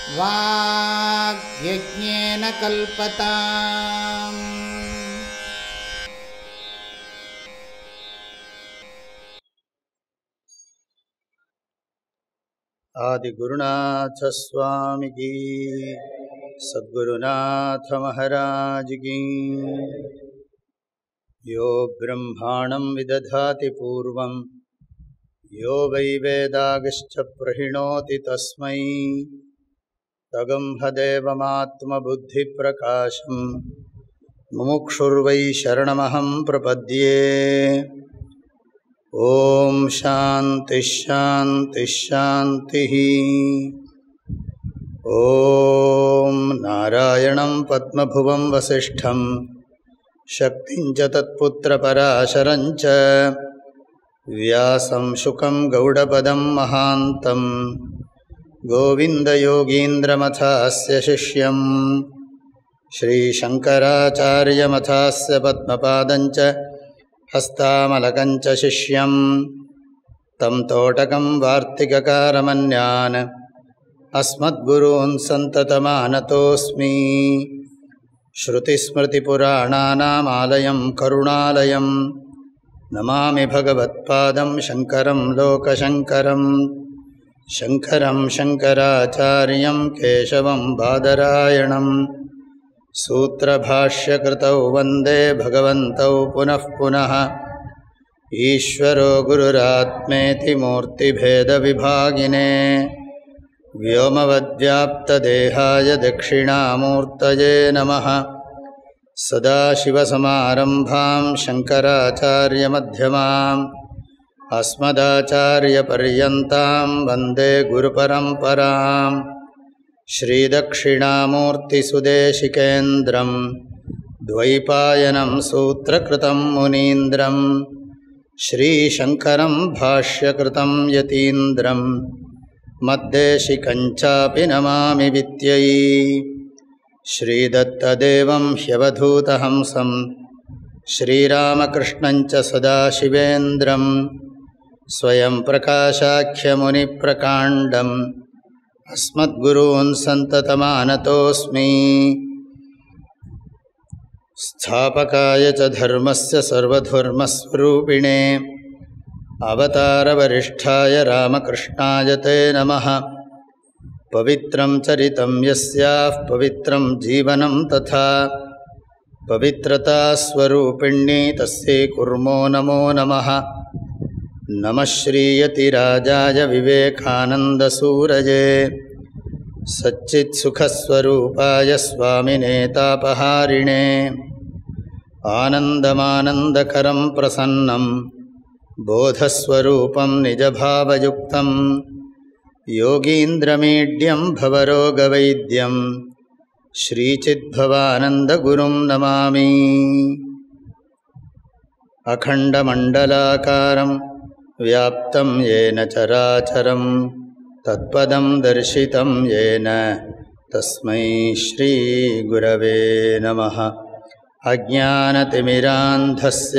वाग्यज्ञेन कल्पताम् आदिगुरुनाथस्वामी की सद्गुरुनाथ महाराज की यो ब्रह्माणं विदधाति पूर्वं यो वै वेदागश्च प्रहिणोति तस्मै तगम्हदेवमात्मबुद्धिप्रकाशं मुमुक्षुर्वै शरणमहं प्रपद्ये ॐ शान्तिश्शान्तिश्शान्तिः ॐ नारायणं पद्मभुवं वसिष्ठं शक्तिं च तत्पुत्रपराशरं च व्यासं शुकं गौडपदं महान्तं गोविन्दयोगीन्द्रमथास्य शिष्यं श्रीशङ्कराचार्यमथास्य पद्मपादञ्च हस्तामलकञ्च शिष्यं तं तोटकं वार्तिककारमन्यान् अस्मद्गुरून् सन्ततमानतोऽस्मि श्रुतिस्मृतिपुराणानामालयं करुणालयं नमामि भगवत्पादं शङ्करं लोकशङ्करं शङ्करं शङ्कराचार्यं केशवं बादरायणं सूत्रभाष्यकृतौ वन्दे भगवन्तौ पुनः पुनः ईश्वरो गुरुरात्मेति मूर्तिभेदविभागिने व्योमवद्व्याप्तदेहाय दक्षिणामूर्तये नमः सदाशिवसमारम्भां शङ्कराचार्यमध्यमाम् अस्मदाचार्यपर्यन्तां वन्दे गुरुपरम्पराम् श्रीदक्षिणामूर्तिसुदेशिकेन्द्रं द्वैपायनं सूत्रकृतं मुनीन्द्रं श्रीशङ्करं भाष्यकृतं यतीन्द्रं मद्देशिकञ्चापि नमामि वित्यै श्रीदत्तदेवं ह्यवधूतहंसं श्रीरामकृष्णञ्च सदाशिवेन्द्रं स्वयं प्रकाशाख्यमुनिप्रकाण्डम् अस्मद्गुरून् सन्ततमानतोऽस्मि स्थापकाय च धर्मस्य सर्वधर्मस्वरूपिणे अवतारवरिष्ठाय रामकृष्णाय ते नमः पवित्रं चरितं यस्याः पवित्रं जीवनं तथा पवित्रतास्वरूपिण्यै तस्यै कुर्मो नमो नमः नमः श्रीयतिराजाय विवेकानन्दसूरजे सच्चित्सुखस्वरूपाय स्वामिने तापहारिणे आनन्दमानन्दकरं प्रसन्नं बोधस्वरूपं निजभावयुक्तं योगीन्द्रमीड्यं भवरोगवैद्यं श्रीचिद्भवानन्दगुरुं नमामि अखण्डमण्डलाकारं व्याप्तं येन चराचरं तत्पदं दर्शितं येन तस्मै श्रीगुरवे नमः अज्ञानतिमिरान्धस्य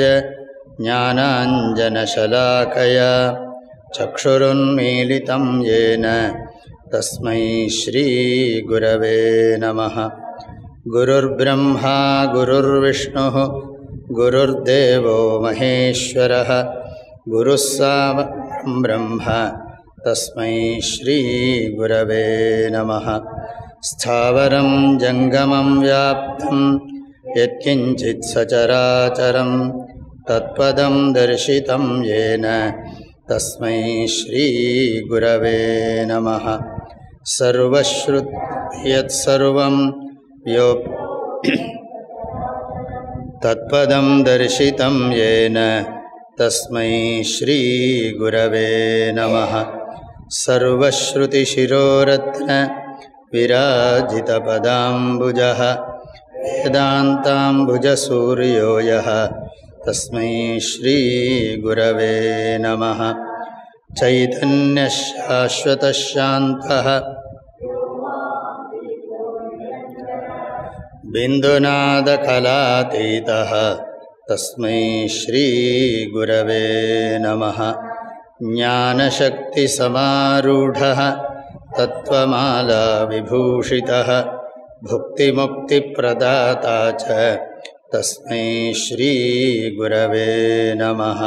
ज्ञानाञ्जनशलाकया चक्षुरुन्मीलितं येन तस्मै श्रीगुरवे नमः गुरुर्ब्रह्मा गुरुर्विष्णुः गुरुर्देवो महेश्वरः गुरुः सावरं ब्रह्म तस्मै श्रीगुरवे नमः स्थावरं जङ्गमं व्याप्तं यत्किञ्चित् सचराचरं तत्पदं दर्शितं येन तस्मै श्रीगुरवे नमः सर्वश्रुत् यत्सर्वं यो तत्पदं दर्शितं येन तस्मै श्रीगुरवे नमः सर्वश्रुतिशिरोरत्नविराजितपदाम्बुजः वेदान्ताम्बुजसूर्यो यः तस्मै श्रीगुरवे नमः चैतन्यशाश्वतशान्तः बिन्दुनादकलातीतः तस्मै श्रीगुरवे नमः ज्ञानशक्तिसमारूढः तत्त्वमालाविभूषितः भुक्तिमुक्तिप्रदाता च तस्मै श्रीगुरवे नमः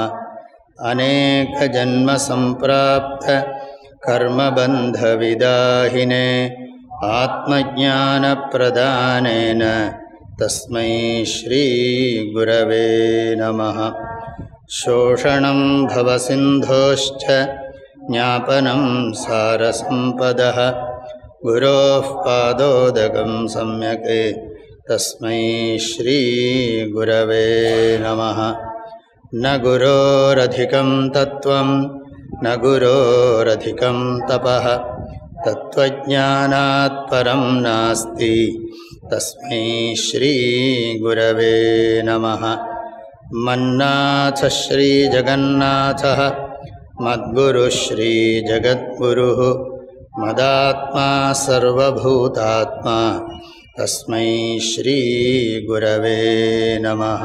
अनेकजन्मसम्प्राप्त कर्मबन्धविदाहिने आत्मज्ञानप्रदानेन तस्मै श्रीगुरवे नमः शोषणं भवसिन्धोश्च ज्ञापनं सारसम्पदः गुरोः पादोदकं सम्यक् तस्मै श्रीगुरवे नमः न गुरोरधिकं तत्त्वं न गुरोरधिकं तपः तत्त्वज्ञानात् परं नास्ति तस्मै श्रीगुरवे नमः मन्नाथ श्रीजगन्नाथः मद्गुरुः श्रीजगद्गुरुः मदात्मा सर्वभूतात्मा तस्मै श्रीगुरवे नमः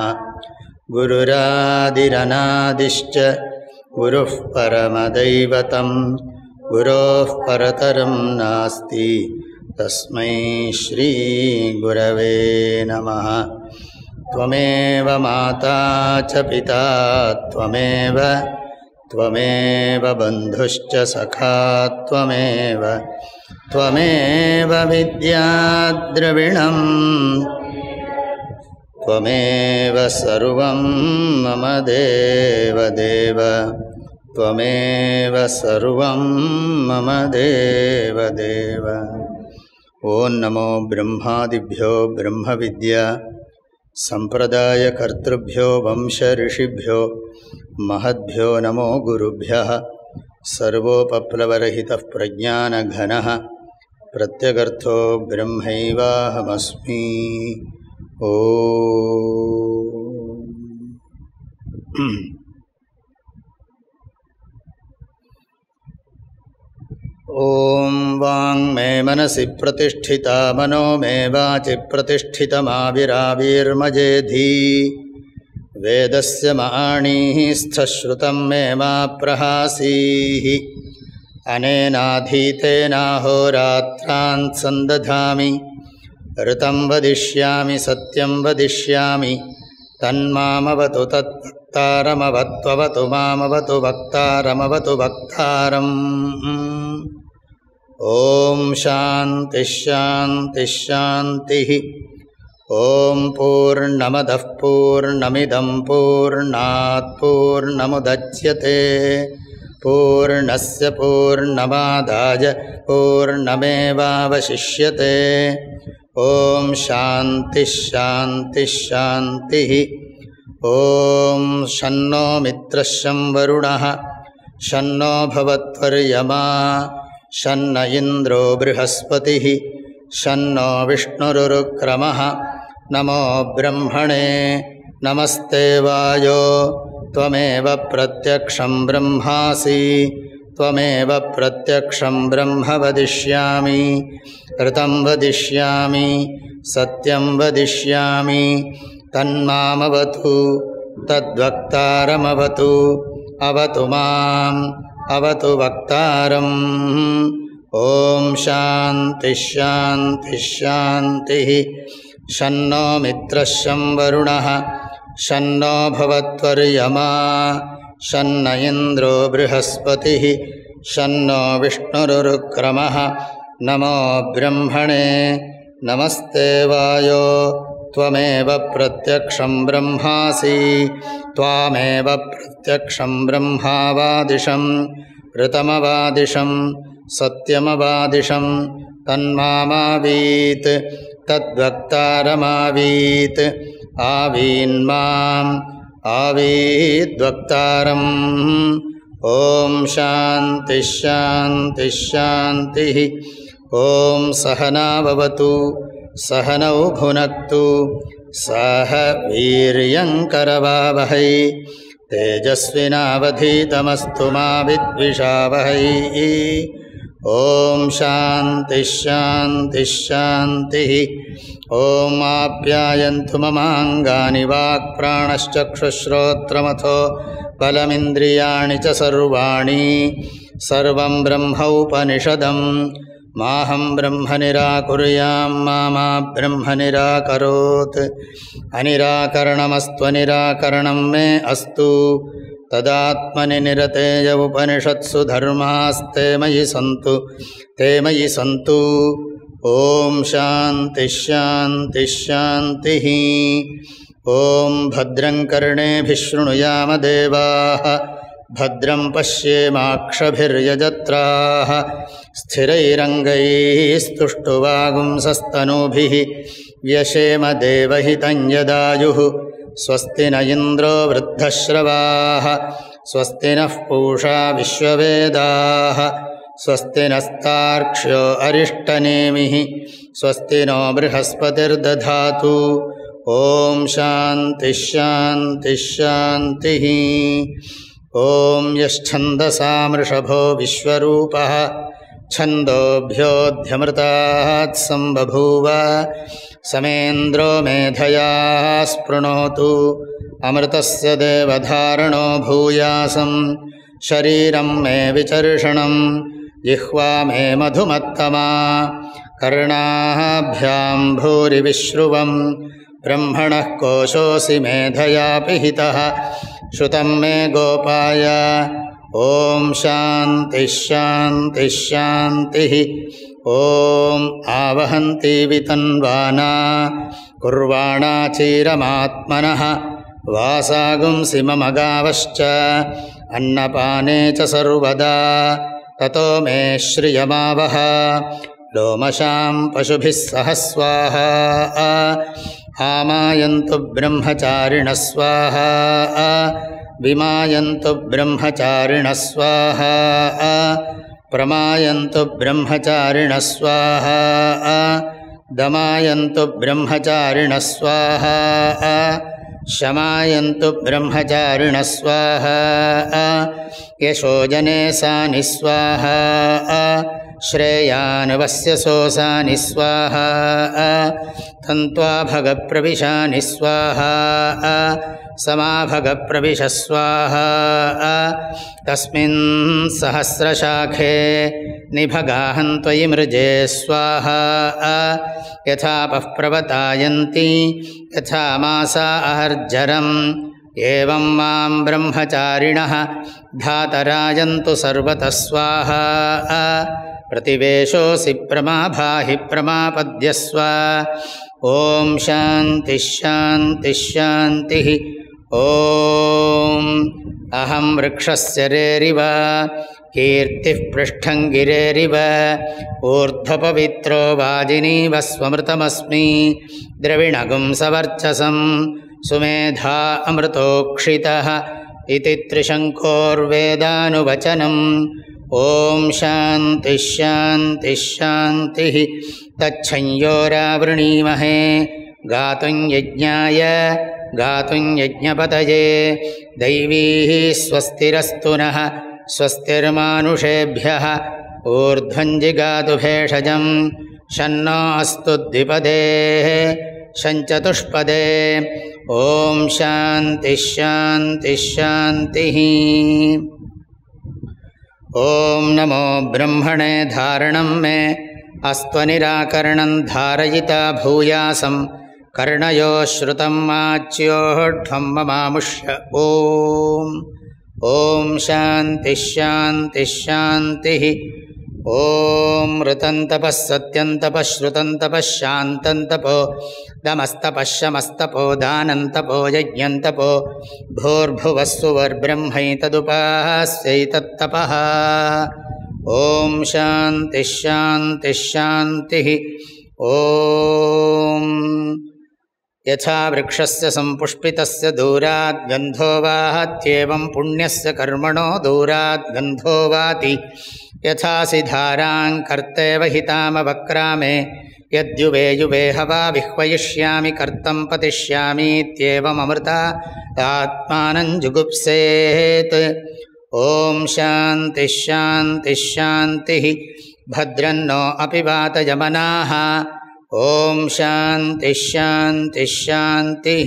गुरुरादिरनादिश्च गुरुः परमदैवतं गुरोः परतरं नास्ति तस्मै श्रीगुरवे नमः त्वमेव माता च पिता त्वमेव त्वमेव बन्धुश्च सखा त्वमेव त्वमेव विद्याद्रविणम् त्वमेव सर्वं मम देवदेव त्वमेव सर्वं मम देवदेव ॐ नमो ब्रह्मादिभ्यो ब्रह्मविद्या सम्प्रदायकर्तृभ्यो वंशऋषिभ्यो महद्भ्यो नमो गुरुभ्यः सर्वोपप्लवरहितः प्रज्ञानघनः प्रत्यगर्थो ब्रह्मैवाहमस्मि ओ ॐ वाङ्मे मनसि प्रतिष्ठिता मनो मे वाचि प्रतिष्ठितमाविराविर्मजेधी वेदस्य माणीः स्थश्रुतं मे मा प्रहासीः अनेनाधीतेनाहोरात्रान् सन्दधामि ऋतं वदिष्यामि सत्यं वदिष्यामि तन्मामवतु तत्वक्तारमवत्ववतु मामवतु वक्तारमवतु वक्तारम् ॐ शान्तिश्शान्तिश्शान्तिः ॐ पूर्णमदः पूर्णमिदं पूर्णात् पूर्णमुदच्यते पूर्णस्य पूर्णमादाय पूर्णमेवावशिष्यते ॐ शान्तिश्शान्तिश्शान्तिः ॐ शन्नो मित्रशं वरुणः शन्नो भवत्वर्यमा शन्न इन्द्रो बृहस्पतिः शन्नो विष्णुरुरुक्रमः नमो ब्रह्मणे नमस्ते वायो त्वमेव प्रत्यक्षं ब्रह्मासि त्वमेव प्रत्यक्षं ब्रह्म वदिष्यामि ऋतं वदिष्यामि सत्यं वदिष्यामि तन्मामवतु तद्वक्तारमवतु अवतु माम् अवतु वक्तारम् ॐ शान्तिश्शान्तिश्शान्तिः शन्नो मित्रशं वरुणः शन्नो भवत्वर्यमा शन्न इन्द्रो बृहस्पतिः शन्नो विष्णुरुरुक्रमः नमो ब्रह्मणे नमस्ते वायो त्वमेव प्रत्यक्षं ब्रह्मासि त्वामेव प्रत्यक्षं ब्रह्मावादिशं ऋतमवादिशं सत्यमवादिशं तन्मामावीत् तद्वक्तारमावीत् आवीन्माम् आवीद्वक्तारम् ॐ शान्तिश्शान्तिश्शान्तिः ॐ सहनाववतु सहनौ भुनक्तु सह वीर्यङ्करवावहै तेजस्विनावधीतमस्तु मा विद्विषावहै ॐ शान्तिश्शान्तिश्शान्तिः ॐ आप्यायन्तु ममाङ्गानि वाक्प्राणश्चक्षुश्रोत्रमथो बलमिन्द्रियाणि च सर्वाणि सर्वं ब्रह्मौपनिषदं माहं ब्रह्म निराकुर्यां मा मा ब्रह्म निराकरोत् अनिराकरणमस्त्वनिराकरणं मे अस्तु तदात्मनि निरतेय उपनिषत्सु धर्मास्ते मयि सन्तु ते मयि सन्तु ॐ शान्तिश्शान्तिश्शान्तिः ॐ भद्रं कर्णेभिः शृणुयामदेवाः भद्रं पश्येमाक्षभिर्यजत्राः स्थिरैरङ्गैस्तुष्टुवागुंसस्तनूभिः व्यशेम देवहितं यदायुः स्वस्ति न इन्द्रो वृद्धश्रवाः स्वस्ति नः पूषा विश्ववेदाः स्वस्ति नस्तार्क्ष्यो अरिष्टनेमिः स्वस्ति नो बृहस्पतिर्दधातु ॐ शान्तिश्शान्तिश्शान्तिः ॐ यश्छन्दसामृषभो विश्वरूपः छन्दोभ्योऽध्यमृतात् सम्बभूव समेन्द्रो मेधया स्पृणोतु अमृतस्य देवधारणो भूयासं शरीरं मे विचर्षणं जिह्वा मे मधुमत्तमा कर्णाभ्यां भूरिविश्रुवं ब्रह्मणः कोशोऽसि मेधया पिहितः श्रुतं मे गोपाय ॐ शान्तिश्शान्तिश्शान्तिः ॐ आवहन्ति वितन्वाना कुर्वाणा चीरमात्मनः वासागुंसि मम गावश्च अन्नपाने च सर्वदा ततो मे श्रियमावह लोमशां पशुभिः सह स्वाहा आमायन्तु ब्रह्मचारिणः स्वाहा विमायन्तु ब्रह्मचारिणः स्वाहा प्रमायन्तु ब्रह्मचारिणः स्वाहा दमायन्तु ब्रह्मचारिणः स्वाहा शमायन्तु ब्रह्मचारिणः स्वाहा यशोजने सानि स्वाहा श्रेयान्वस्य सोऽसानि स्वाहा तन्त्वा भगप्रविशानि स्वाहा समाभगप्रविशस्वाहा तस्मिन् सहस्रशाखे निभगाहं त्वयि मृजे स्वाहा यथापः प्रवतायन्ति यथा मासा अहर्जरम् एवं मां ब्रह्मचारिणः धातरायन्तु सर्वतः स्वाहा प्रतिवेशोऽसि प्रमाभाहि प्रमापद्यस्व ॐ शान्तिश्शान्तिश्शान्तिः ॐ अहं वृक्षस्य रेरिव कीर्तिः पृष्ठं गिरेरिव ऊर्ध्वपवित्रो वाजिनीव स्वमृतमस्मि द्रविणगुं सवर्चसं सुमेधा अमृतोक्षितः इति त्रिशङ्कोर्वेदानुवचनम् ॐ शान्तिश्शान्तिश्शान्तिः तच्छंयोरावृणीमहे गातुं यज्ञाय गातुं यज्ञपतये दैवीः स्वस्तिरस्तु नः स्वस्तिर्मानुषेभ्यः ऊर्ध्वञ्जिगातु भेषजं शन्नो अस्तु द्विपदेः शञ्चतुष्पदे ॐ शान्तिश्शान्तिश्शान्तिः ॐ नमो ब्रह्मणे धारणं मे अस्त्वनिराकरणं धारयिता भूयासं कर्णयो श्रुतं माच्योढ्वं ममामुष्य ॐ ॐ शान्तिश्शान्तिश्शान्तिः ॐ ऋतन्तपः सत्यन्तपः श्रुतन्तपः शान्तन्तपो दमस्तपः शमस्तपो दानन्तपो यज्ञन्तपो भूर्भुवः सुवर्ब्रह्मैतदुपास्यैतत्तपः ॐ शान्तिश्शान्तिश्शान्तिः ॐ यथा वृक्षस्य सम्पुष्पितस्य दूरात् गन्धो वात्येवं पुण्यस्य कर्मणो दूरात् गन्धो वाति यथासि धारां कर्तेव हितामवक्रामे यद्युवे युवे हवा विह्वयिष्यामि कर्तं पतिष्यामीत्येवममृता आत्मानं जुगुप्सेत् ॐ शान्तिश्शान्तिश्शान्तिः भद्रन्नो अपि वातयमनाः ॐ शान्तिश्शान्तिश्शान्तिः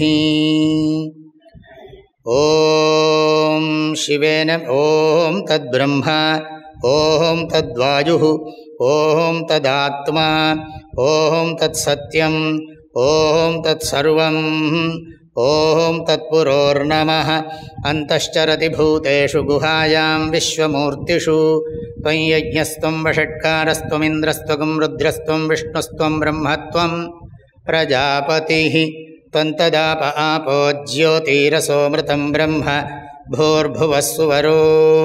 ॐ शिवेन ॐ तद्ब्रह्म ॐ तद्वायुः ॐ तदात्मा ॐ तत्सत्यम् ॐ तत्सर्वम् ॐ तत्पुरोर्नमः अन्तश्चरति भूतेषु गुहायां विश्वमूर्तिषु त्वं यज्ञस्त्वं वषट्कारस्त्वमिन्द्रस्त्वगं रुद्रस्त्वं विष्णुस्त्वं ब्रह्मत्वं प्रजापतिः त्वं तदाप आपो ज्योतिरसोमृतं ब्रह्म भूर्भुवः सुवरो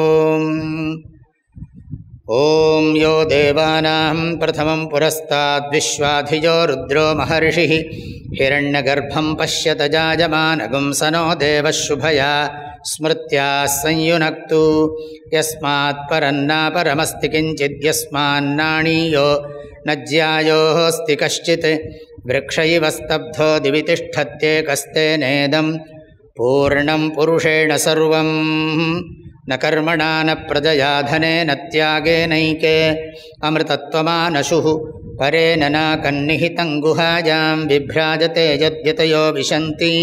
ॐ यो देवानां प्रथमं पुरस्ताद्विश्वाधिजो रुद्रो महर्षिः हिरण्यगर्भं पश्यत जाजमानगुं सनो देवः शुभया स्मृत्या संयुनक्तु यस्मात् परन्नापरमस्ति किञ्चिद्यस्मान्नाणीयो न ज्यायोऽस्ति कश्चित् वृक्ष इव स्तब्धो दिवि तिष्ठत्येकस्तेनेदं पूर्णं पुरुषेण सर्वम् न कर्मणा न प्रजया धनेन त्यागेनैके अमृतत्वमानशुः परेण नाकन्निहितं गुहायां बिभ्राजते यद्यतयो विशन्ति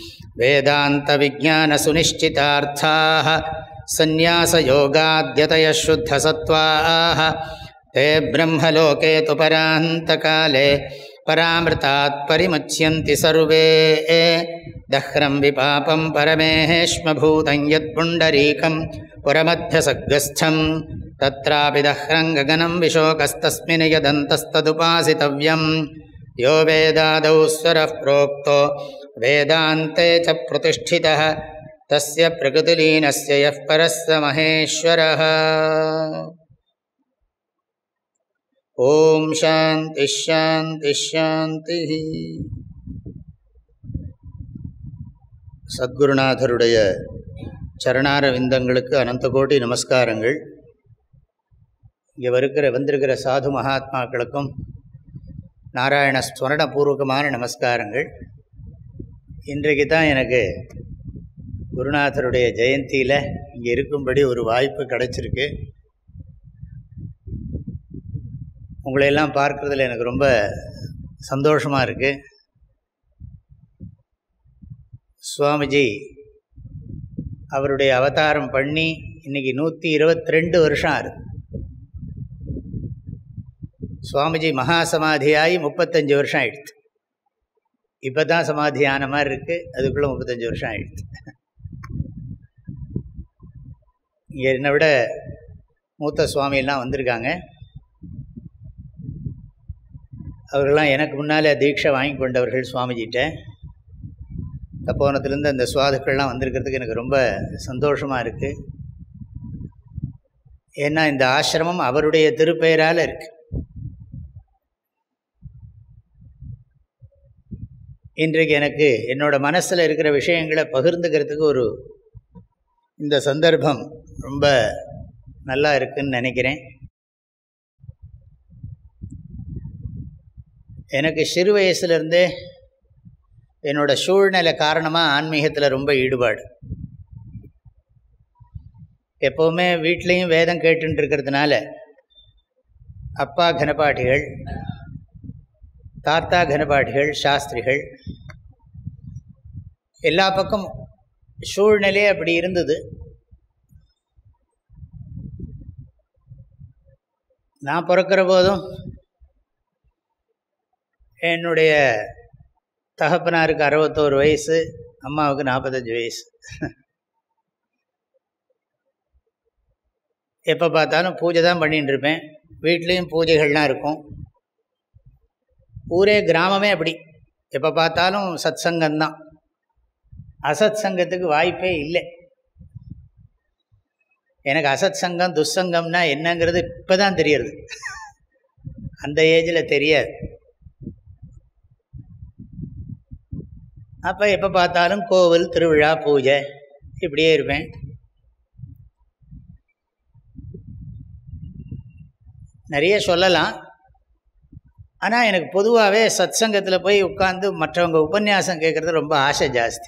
वेदान्तविज्ञानसुनिश्चितार्थाः सन्न्यासयोगाद्यतयः शुद्धसत्त्वाः ते ब्रह्मलोके तु परान्तकाले परामृतात् परिमुच्यन्ति सर्वे दह्रं विपापं परमेहेष्मभूतं यत्पुण्डरीकं पुरमध्यसग्रस्थं तत्रापि दह्रं गगनं विशोकस्तस्मिन् यदन्तस्तदुपासितव्यं यो वेदादौ स्वरः प्रोक्तो वेदान्ते च प्रतिष्ठितः तस्य प्रकृतिलीनस्य यः परः स महेश्वरः ஓம் சாந்தி ஷாந்தி ஷாந்தி சத்குருநாதருடைய சரணார விந்தங்களுக்கு அனந்த கோடி நமஸ்காரங்கள் இங்கே வருகிற வந்திருக்கிற சாது மகாத்மாக்களுக்கும் நாராயண ஸ்மரணபூர்வகமான நமஸ்காரங்கள் இன்றைக்கு தான் எனக்கு குருநாதருடைய ஜெயந்தியில் இங்கே இருக்கும்படி ஒரு வாய்ப்பு கிடச்சிருக்கு உங்களையெல்லாம் பார்க்குறதுல எனக்கு ரொம்ப சந்தோஷமாக இருக்குது சுவாமிஜி அவருடைய அவதாரம் பண்ணி இன்றைக்கி நூற்றி இருபத்தி ரெண்டு வருஷம் ஆகுது சுவாமிஜி மகா சமாதியாகி முப்பத்தஞ்சு வருஷம் ஆயிடுது இப்போ தான் சமாதி ஆன மாதிரி இருக்குது அதுக்குள்ளே முப்பத்தஞ்சு வருஷம் ஆயிடுது இங்கே என்னை விட மூத்த சுவாமியெல்லாம் வந்திருக்காங்க அவர்கள்லாம் எனக்கு முன்னால் தீட்சை வாங்கி கொண்டவர்கள் சுவாமிஜிட்ட தப்போனத்துலேருந்து அந்த சுவாதுக்கள்லாம் வந்திருக்கிறதுக்கு எனக்கு ரொம்ப சந்தோஷமாக இருக்குது ஏன்னா இந்த ஆசிரமம் அவருடைய திருப்பெயரால் இருக்கு இன்றைக்கு எனக்கு என்னோட மனசில் இருக்கிற விஷயங்களை பகிர்ந்துக்கிறதுக்கு ஒரு இந்த சந்தர்ப்பம் ரொம்ப நல்லா இருக்குன்னு நினைக்கிறேன் எனக்கு சிறு வயசுலேருந்தே என்னோடய சூழ்நிலை காரணமாக ஆன்மீகத்தில் ரொம்ப ஈடுபாடு எப்போவுமே வீட்லேயும் வேதம் கேட்டுன்னு இருக்கிறதுனால அப்பா கனபாட்டிகள் தாத்தா கனபாட்டிகள் சாஸ்திரிகள் எல்லா பக்கம் சூழ்நிலையே அப்படி இருந்தது நான் பிறக்கிற போதும் என்னுடைய தகப்பனாருக்கு அறுபத்தோரு வயசு அம்மாவுக்கு நாற்பத்தஞ்சு வயசு எப்போ பார்த்தாலும் பூஜை தான் பண்ணிகிட்டு இருப்பேன் வீட்லேயும் பூஜைகள்லாம் இருக்கும் ஊரே கிராமமே அப்படி எப்போ பார்த்தாலும் சத் சங்கம்தான் அசத் சங்கத்துக்கு வாய்ப்பே இல்லை எனக்கு அசத் சங்கம் துஸ்சங்கம்னா என்னங்கிறது இப்போ தான் தெரியறது அந்த ஏஜில் தெரியாது அப்போ எப்போ பார்த்தாலும் கோவில் திருவிழா பூஜை இப்படியே இருப்பேன் நிறைய சொல்லலாம் ஆனால் எனக்கு பொதுவாகவே சத் சங்கத்தில் போய் உட்காந்து மற்றவங்க உபன்யாசம் கேட்குறது ரொம்ப ஆசை ஜாஸ்தி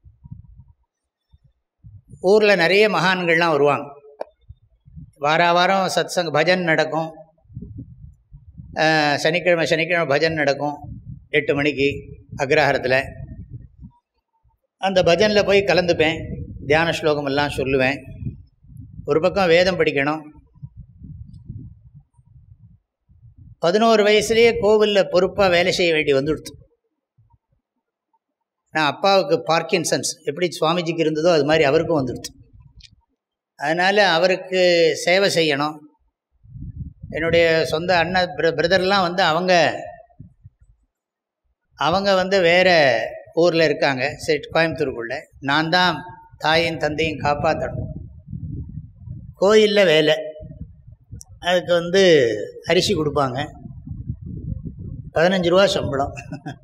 ஊரில் நிறைய மகான்கள்லாம் வருவாங்க வார வாரம் சத் சங்க பஜன் நடக்கும் சனிக்கிழமை சனிக்கிழமை பஜன் நடக்கும் எட்டு மணிக்கு அக்ரஹாரத்தில் அந்த பஜனில் போய் கலந்துப்பேன் தியான ஸ்லோகம் எல்லாம் சொல்லுவேன் ஒரு பக்கம் வேதம் படிக்கணும் பதினோரு வயசுலேயே கோவிலில் பொறுப்பாக வேலை செய்ய வேண்டி வந்துடுத்து நான் அப்பாவுக்கு பார்க்கின்சன்ஸ் எப்படி சுவாமிஜிக்கு இருந்ததோ அது மாதிரி அவருக்கும் வந்துடுது அதனால் அவருக்கு சேவை செய்யணும் என்னுடைய சொந்த அண்ணன் பிர பிரதர்லாம் வந்து அவங்க அவங்க வந்து வேறு ஊரில் இருக்காங்க செட் கோயம்புத்தூருக்குள்ளே நான் தான் தாயும் தந்தையும் காப்பாற்றணும் கோயிலில் வேலை அதுக்கு வந்து அரிசி கொடுப்பாங்க பதினஞ்சு ரூபா சம்பளம்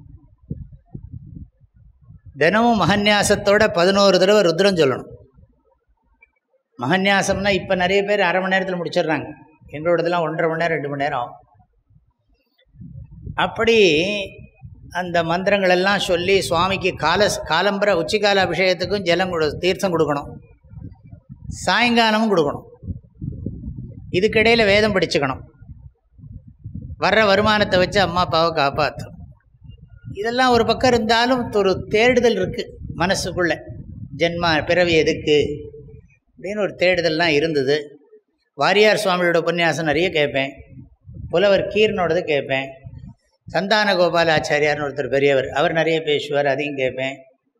தினமும் மகன்யாசத்தோட பதினோரு தடவை ருத்ரம் சொல்லணும் மகன்யாசம்னா இப்போ நிறைய பேர் அரை மணி நேரத்தில் முடிச்சிடுறாங்க எங்களோடதெல்லாம் ஒன்றரை மணி நேரம் ரெண்டு மணி நேரம் ஆகும் அப்படி அந்த மந்திரங்கள் எல்லாம் சொல்லி சுவாமிக்கு கால காலம்பர உச்சிக்கால அபிஷேகத்துக்கும் ஜலம் கொடு தீர்த்தம் கொடுக்கணும் சாயங்காலமும் கொடுக்கணும் இதுக்கிடையில் வேதம் படிச்சுக்கணும் வர்ற வருமானத்தை வச்சு அம்மா அப்பாவை காப்பாற்றும் இதெல்லாம் ஒரு பக்கம் இருந்தாலும் ஒரு தேடுதல் இருக்குது மனசுக்குள்ளே ஜென்மா பிறவி எதுக்கு அப்படின்னு ஒரு தேடுதல்லாம் இருந்தது வாரியார் சுவாமியோட உபன்யாசம் நிறைய கேட்பேன் புலவர் கீரனோடது கேட்பேன் சந்தான கோபால ஆச்சாரியார்னு ஒருத்தர் பெரியவர் அவர் நிறைய பேசுவார் அதையும் கேட்பேன்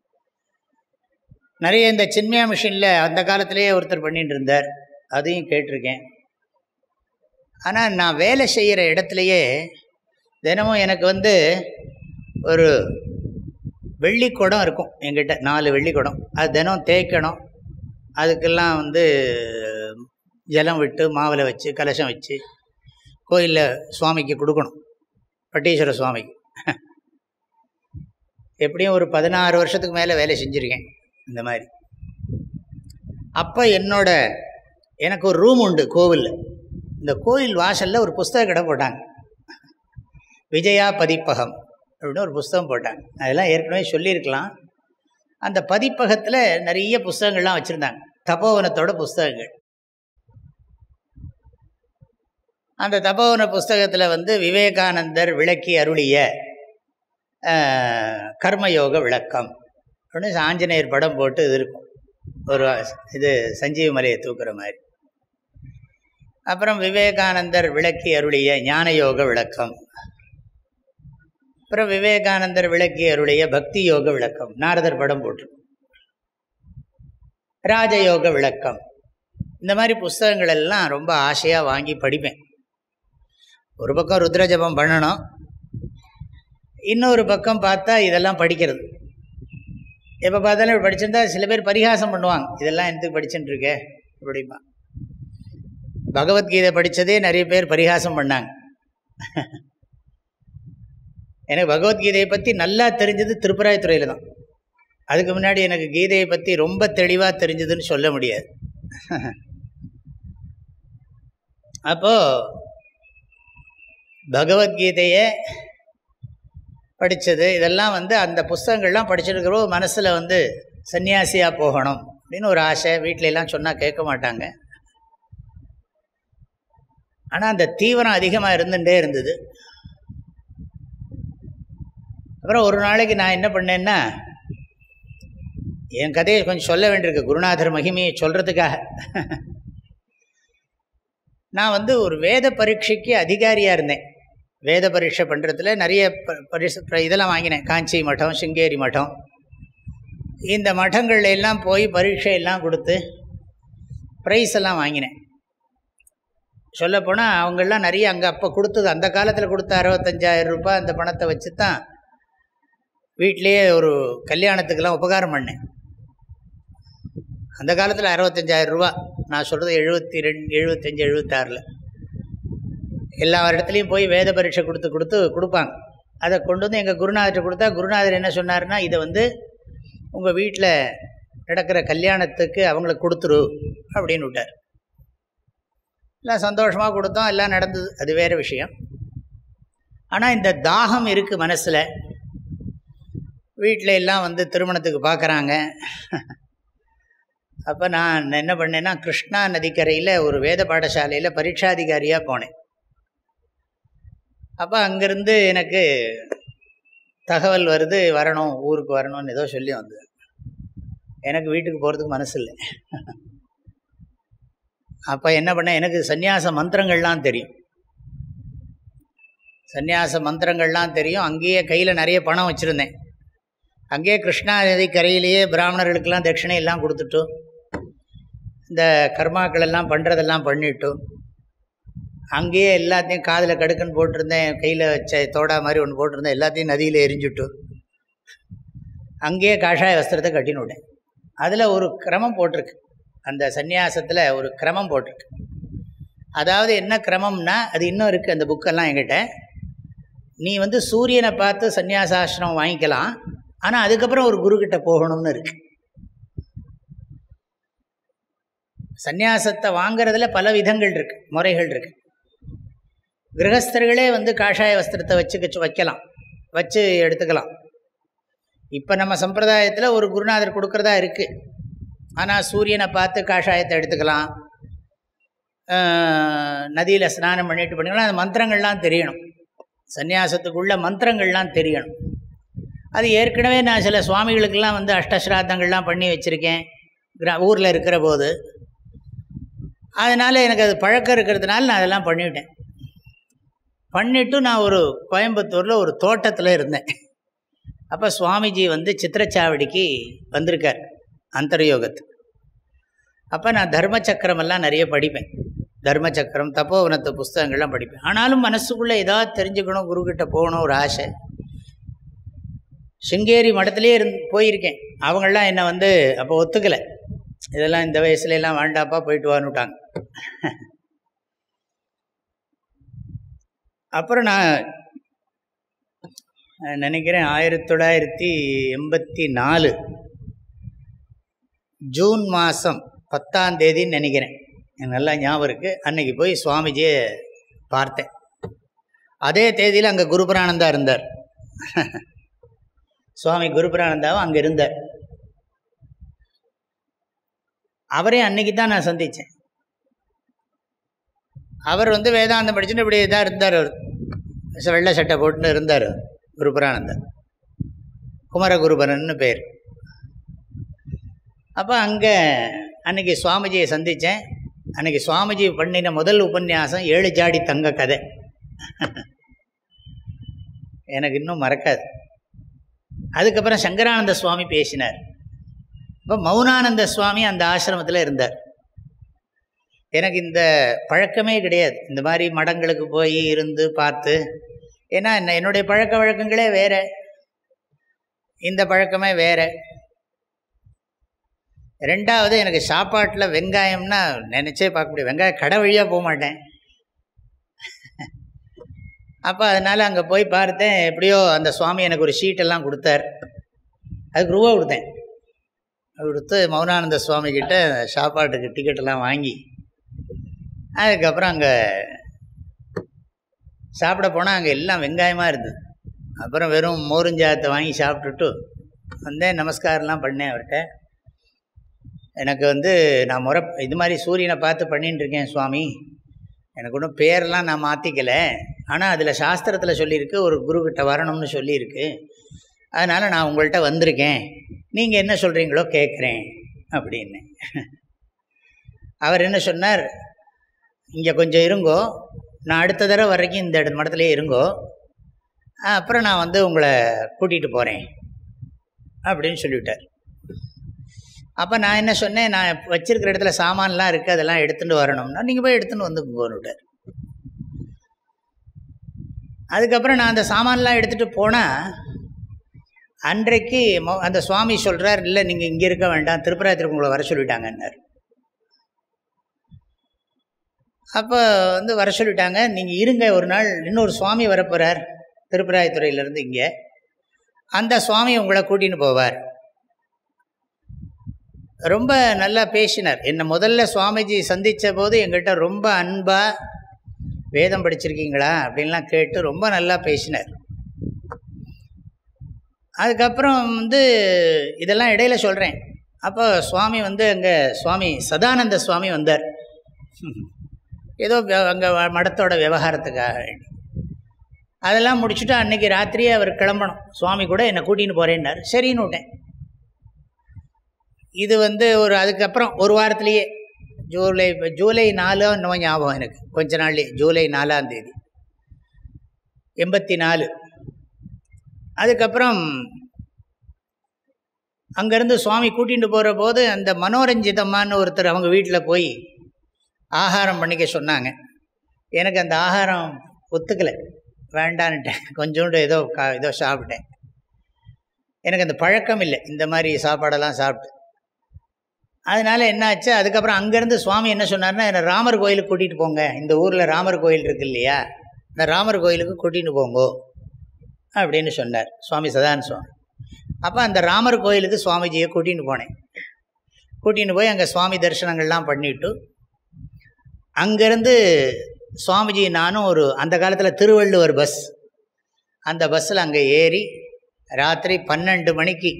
நிறைய இந்த சின்மயா மிஷினில் அந்த காலத்திலேயே ஒருத்தர் பண்ணிட்டு இருந்தார் அதையும் கேட்டிருக்கேன் ஆனால் நான் வேலை செய்கிற இடத்துலையே தினமும் எனக்கு வந்து ஒரு வெள்ளி குடம் இருக்கும் எங்கிட்ட நாலு வெள்ளி குடம் அது தினம் தேய்க்கணும் அதுக்கெல்லாம் வந்து ஜலம் விட்டு மாவில் வச்சு கலசம் வச்சு கோயிலில் சுவாமிக்கு கொடுக்கணும் பட்டீஸ்வர சுவாமிக்கு எப்படியும் ஒரு பதினாறு வருஷத்துக்கு மேலே வேலை செஞ்சுருக்கேன் இந்த மாதிரி அப்போ என்னோட எனக்கு ஒரு ரூம் உண்டு கோவிலில் இந்த கோயில் வாசலில் ஒரு புஸ்தக கடை போட்டாங்க விஜயா பதிப்பகம் அப்படின்னு ஒரு புஸ்தகம் போட்டாங்க அதெல்லாம் ஏற்கனவே சொல்லியிருக்கலாம் அந்த பதிப்பகத்தில் நிறைய புஸ்தகங்கள்லாம் வச்சுருந்தாங்க தபோவனத்தோட புஸ்தகங்கள் அந்த தபோவன புஸ்தகத்தில் வந்து விவேகானந்தர் விளக்கி அருளிய கர்மயோக விளக்கம் அப்படின்னு ஆஞ்சநேயர் படம் போட்டு இது இருக்கும் ஒரு இது சஞ்சீவ மலையை தூக்குற மாதிரி அப்புறம் விவேகானந்தர் விளக்கி அருளிய ஞானயோக விளக்கம் அப்புறம் விவேகானந்தர் விளக்கி அருளிய பக்தி யோக விளக்கம் நாரதர் படம் போட்டு ராஜயோக விளக்கம் இந்த மாதிரி புஸ்தகங்கள் எல்லாம் ரொம்ப ஆசையாக வாங்கி படிப்பேன் ஒரு பக்கம் ருத்ர ஜபம் பண்ணணும் இன்னொரு பக்கம் பார்த்தா இதெல்லாம் படிக்கிறது எப்போ பார்த்தாலும் இப்படி படிச்சிருந்தா சில பேர் பரிகாசம் பண்ணுவாங்க இதெல்லாம் எனக்கு படிச்சுட்டு இருக்க அப்படிமா பகவத்கீதை படித்ததே நிறைய பேர் பரிகாசம் பண்ணாங்க எனக்கு பகவத்கீதையை பற்றி நல்லா தெரிஞ்சது திருப்பராயத்துறையில் தான் அதுக்கு முன்னாடி எனக்கு கீதையை பற்றி ரொம்ப தெளிவாக தெரிஞ்சதுன்னு சொல்ல முடியாது அப்போது பகவத்கீதையை படித்தது இதெல்லாம் வந்து அந்த புஸ்தகங்கள்லாம் படிச்சிருக்கிறோ மனசில் வந்து சன்னியாசியாக போகணும் அப்படின்னு ஒரு ஆசை வீட்டில எல்லாம் சொன்னால் கேட்க மாட்டாங்க ஆனால் அந்த தீவிரம் அதிகமாக இருந்துகிட்டே இருந்தது அப்புறம் ஒரு நாளைக்கு நான் என்ன பண்ணேன்னா என் கதையை கொஞ்சம் சொல்ல வேண்டியிருக்கு குருநாதர் மகிமையை சொல்கிறதுக்காக நான் வந்து ஒரு வேத பரீட்சைக்கு அதிகாரியாக இருந்தேன் வேத பரீட்சை பண்ணுறதுல நிறைய பரிசு இதெல்லாம் வாங்கினேன் காஞ்சி மடம் சிங்கேரி மடம் இந்த மடங்கள்ல எல்லாம் போய் பரீட்சை எல்லாம் கொடுத்து ப்ரைஸ் எல்லாம் வாங்கினேன் சொல்லப்போனால் அவங்கெல்லாம் நிறைய அங்கே அப்போ கொடுத்தது அந்த காலத்தில் கொடுத்த அறுபத்தஞ்சாயிரம் ரூபாய் அந்த பணத்தை வச்சு தான் வீட்லேயே ஒரு கல்யாணத்துக்கெல்லாம் உபகாரம் பண்ணேன் அந்த காலத்தில் அறுபத்தஞ்சாயிரம் ரூபா நான் சொல்கிறது எழுபத்தி ரெண்டு எழுபத்தஞ்சி எழுபத்தாறில் எல்லா இடத்துலையும் போய் வேத பரீட்சை கொடுத்து கொடுத்து கொடுப்பாங்க அதை கொண்டு வந்து எங்கள் குருநாதர்கிட்ட கொடுத்தா குருநாதர் என்ன சொன்னார்னா இதை வந்து உங்கள் வீட்டில் நடக்கிற கல்யாணத்துக்கு அவங்களுக்கு கொடுத்துரு அப்படின்னு விட்டார் எல்லாம் சந்தோஷமாக கொடுத்தோம் எல்லாம் நடந்தது அது வேறு விஷயம் ஆனால் இந்த தாகம் இருக்குது மனசில் வீட்டில் எல்லாம் வந்து திருமணத்துக்கு பார்க்குறாங்க அப்போ நான் என்ன பண்ணேன்னா கிருஷ்ணா நதிக்கரையில் ஒரு வேத பாடசாலையில் பரீட்சாதிகாரியாக போனேன் அப்போ அங்கேருந்து எனக்கு தகவல் வருது வரணும் ஊருக்கு வரணும்னு ஏதோ சொல்லி வந்தது எனக்கு வீட்டுக்கு போகிறதுக்கு மனசு இல்லை அப்போ என்ன பண்ணேன் எனக்கு சந்நியாச மந்திரங்கள்லாம் தெரியும் சந்நியாச மந்திரங்கள்லாம் தெரியும் அங்கேயே கையில் நிறைய பணம் வச்சுருந்தேன் அங்கேயே கிருஷ்ணா நதி கரையிலேயே பிராமணர்களுக்கெல்லாம் தட்சிணை எல்லாம் கொடுத்துட்டோம் இந்த கர்மாக்கள் எல்லாம் பண்ணுறதெல்லாம் பண்ணிட்டோம் அங்கேயே எல்லாத்தையும் காதில் கடுக்குன்னு போட்டிருந்தேன் கையில் வச்ச தோடா மாதிரி ஒன்று போட்டிருந்தேன் எல்லாத்தையும் நதியில் எரிஞ்சுட்டோம் அங்கேயே காஷாய வஸ்திரத்தை கட்டின்னு விட்டேன் அதில் ஒரு கிரமம் போட்டிருக்கு அந்த சந்நியாசத்தில் ஒரு கிரமம் போட்டிருக்கு அதாவது என்ன கிரமம்னா அது இன்னும் இருக்குது அந்த புக்கெல்லாம் என்கிட்ட நீ வந்து சூரியனை பார்த்து சந்நியாசாசிரமம் வாங்கிக்கலாம் ஆனால் அதுக்கப்புறம் ஒரு குருக்கிட்ட போகணும்னு இருக்கு சந்நியாசத்தை வாங்கிறதுல பல விதங்கள் இருக்கு முறைகள் இருக்கு கிரகஸ்தர்களே வந்து காஷாய வஸ்திரத்தை வச்சு வைக்கலாம் வச்சு எடுத்துக்கலாம் இப்போ நம்ம சம்பிரதாயத்தில் ஒரு குருநாதர் கொடுக்குறதா இருக்குது ஆனால் சூரியனை பார்த்து காஷாயத்தை எடுத்துக்கலாம் நதியில் ஸ்நானம் பண்ணிட்டு பண்ணிக்கலாம் அந்த மந்திரங்கள்லாம் தெரியணும் சந்நியாசத்துக்குள்ள மந்திரங்கள்லாம் தெரியணும் அது ஏற்கனவே நான் சில சுவாமிகளுக்கெல்லாம் வந்து அஷ்டஸ்ராத்தங்கள்லாம் பண்ணி வச்சுருக்கேன் கிரா ஊரில் இருக்கிற போது அதனால் எனக்கு அது பழக்கம் இருக்கிறதுனால நான் அதெல்லாம் பண்ணிவிட்டேன் பண்ணிவிட்டு நான் ஒரு கோயம்புத்தூரில் ஒரு தோட்டத்தில் இருந்தேன் அப்போ சுவாமிஜி வந்து சித்திரச்சாவடிக்கு வந்திருக்கார் அந்தர்யோகத்து அப்போ நான் தர்மச்சக்கரமெல்லாம் நிறைய படிப்பேன் தர்மச்சக்கரம் தப்போவனத்து புஸ்தகங்கள்லாம் படிப்பேன் ஆனாலும் மனசுக்குள்ளே ஏதாவது தெரிஞ்சுக்கணும் குருக்கிட்ட போகணும் ஒரு ஆசை சிங்கேரி மடத்துலேயே இருந்து போயிருக்கேன் அவங்களாம் என்னை வந்து அப்போ ஒத்துக்கலை இதெல்லாம் இந்த வயசுல எல்லாம் வேண்டாப்பா போயிட்டு வான்னுட்டாங்க அப்புறம் நான் நினைக்கிறேன் ஆயிரத்தி தொள்ளாயிரத்தி எண்பத்தி நாலு ஜூன் மாதம் பத்தாம் தேதின்னு நினைக்கிறேன் எனக்கு நல்லா ஞாபகம் இருக்குது அன்னைக்கு போய் சுவாமிஜியை பார்த்தேன் அதே தேதியில் அங்கே குருபரானந்தா இருந்தார் சுவாமி குருபரானந்தாவும் அங்கே இருந்தார் அவரே அன்னைக்கு தான் நான் சந்தித்தேன் அவர் வந்து வேதாந்தம் படிச்சுட்டு இப்படி இதாக இருந்தார் அவர் வெள்ளை சட்டை போட்டுன்னு இருந்தார் குருபரானந்தர் குமரகுருபரன்னு பேர் அப்போ அங்கே அன்னைக்கு சுவாமிஜியை சந்தித்தேன் அன்னைக்கு சுவாமிஜி பண்ணின முதல் உபன்யாசம் ஏழு ஜாடி தங்க கதை எனக்கு இன்னும் மறக்காது அதுக்கப்புறம் சங்கரானந்த சுவாமி பேசினார் இப்போ மௌனானந்த சுவாமி அந்த ஆசிரமத்தில் இருந்தார் எனக்கு இந்த பழக்கமே கிடையாது இந்த மாதிரி மடங்களுக்கு போய் இருந்து பார்த்து ஏன்னா என்ன என்னுடைய பழக்க வழக்கங்களே வேறு இந்த பழக்கமே வேறு ரெண்டாவது எனக்கு சாப்பாட்டில் வெங்காயம்னா நினச்சே பார்க்க முடியும் வெங்காயம் கடை வழியாக போக மாட்டேன் அப்போ அதனால் அங்கே போய் பார்த்தேன் எப்படியோ அந்த சுவாமி எனக்கு ஒரு ஷீட்டெல்லாம் கொடுத்தார் அதுக்கு ரூபா கொடுத்தேன் கொடுத்து மௌனானந்த சுவாமி கிட்ட சாப்பாட்டுக்கு டிக்கெட்டெல்லாம் வாங்கி அதுக்கப்புறம் அங்கே சாப்பிட போனால் அங்கே எல்லாம் வெங்காயமாக இருந்தது அப்புறம் வெறும் மோருஞ்சாத்தை வாங்கி சாப்பிட்டுட்டு வந்தேன் நமஸ்காரம்லாம் பண்ணேன் அவர்கிட்ட எனக்கு வந்து நான் முறை இது மாதிரி சூரியனை பார்த்து பண்ணின்னு இருக்கேன் சுவாமி எனக்கு ஒன்றும் பேரெல்லாம் நான் மாற்றிக்கலை ஆனால் அதில் சாஸ்திரத்தில் சொல்லியிருக்கு ஒரு குருக்கிட்ட வரணும்னு சொல்லியிருக்கு அதனால் நான் உங்கள்கிட்ட வந்திருக்கேன் நீங்கள் என்ன சொல்கிறீங்களோ கேட்குறேன் அப்படின்னு அவர் என்ன சொன்னார் இங்கே கொஞ்சம் இருங்கோ நான் அடுத்த தடவை வரைக்கும் இந்த இட மடத்துலேயே இருங்கோ அப்புறம் நான் வந்து உங்களை கூட்டிகிட்டு போகிறேன் அப்படின்னு சொல்லிவிட்டார் அப்போ நான் என்ன சொன்னேன் நான் வச்சிருக்கிற இடத்துல சாமான்லாம் இருக்குது அதெல்லாம் எடுத்துகிட்டு வரணும்னா நீங்கள் போய் எடுத்துன்னு வந்து போன்னுட்டார் அதுக்கப்புறம் நான் அந்த சாமான்லாம் எடுத்துகிட்டு போனால் அன்றைக்கு மொ- அந்த சுவாமி சொல்கிறார் இல்லை நீங்கள் இங்கே இருக்க வேண்டாம் திருப்பராத்திற்கு உங்களை வர சொல்லிட்டாங்கன்னார் அப்போ வந்து வர சொல்லிட்டாங்க நீங்கள் இருங்க ஒரு நாள் இன்னொரு சுவாமி வரப்போகிறார் திருப்பராயத்துறையிலேருந்து இங்கே அந்த சுவாமி உங்களை கூட்டின்னு போவார் ரொம்ப நல்லா பேசினார் என்னை முதல்ல சுவாமிஜி சந்தித்த போது எங்கிட்ட ரொம்ப அன்பாக வேதம் படிச்சிருக்கீங்களா அப்படின்லாம் கேட்டு ரொம்ப நல்லா பேசினார் அதுக்கப்புறம் வந்து இதெல்லாம் இடையில சொல்கிறேன் அப்போ சுவாமி வந்து அங்கே சுவாமி சதானந்த சுவாமி வந்தார் ஏதோ அங்கே மடத்தோட விவகாரத்துக்காக வேண்டி அதெல்லாம் முடிச்சுட்டு அன்னைக்கு ராத்திரியே அவர் கிளம்பணும் சுவாமி கூட என்னை கூட்டின்னு போகிறேன்னார் சரின்னு விட்டேன் இது வந்து ஒரு அதுக்கப்புறம் ஒரு வாரத்திலேயே ஜூலை ஜூலை நாலோ இன்னும் ஞாபகம் எனக்கு கொஞ்ச நாள்லேயே ஜூலை நாலாம் தேதி எண்பத்தி நாலு அதுக்கப்புறம் அங்கேருந்து சுவாமி கூட்டிகிட்டு போகிற போது அந்த மனோரஞ்சிதம்மான்னு ஒருத்தர் அவங்க வீட்டில் போய் ஆகாரம் பண்ணிக்க சொன்னாங்க எனக்கு அந்த ஆகாரம் ஒத்துக்கலை வேண்டான்ட்டேன் கொஞ்சோண்டு ஏதோ கா ஏதோ சாப்பிட்டேன் எனக்கு அந்த பழக்கம் இல்லை இந்த மாதிரி சாப்பாடெல்லாம் சாப்பிட்டு அதனால என்ன ஆச்சு அதுக்கப்புறம் அங்கேருந்து சுவாமி என்ன சொன்னார்னா என்னை ராமர் கோயிலுக்கு கூட்டிகிட்டு போங்க இந்த ஊரில் ராமர் கோயில் இருக்கு இல்லையா இந்த ராமர் கோயிலுக்கு கூட்டிகிட்டு போங்கோ அப்படின்னு சொன்னார் சுவாமி சதானந்த சுவாமி அப்போ அந்த ராமர் கோயிலுக்கு சுவாமிஜியை கூட்டின்னு போனேன் கூட்டின்னு போய் அங்கே சுவாமி தரிசனங்கள்லாம் பண்ணிவிட்டு அங்கேருந்து சுவாமிஜி நானும் ஒரு அந்த காலத்தில் திருவள்ளுவர் பஸ் அந்த பஸ்ஸில் அங்கே ஏறி ராத்திரி பன்னெண்டு மணிக்கு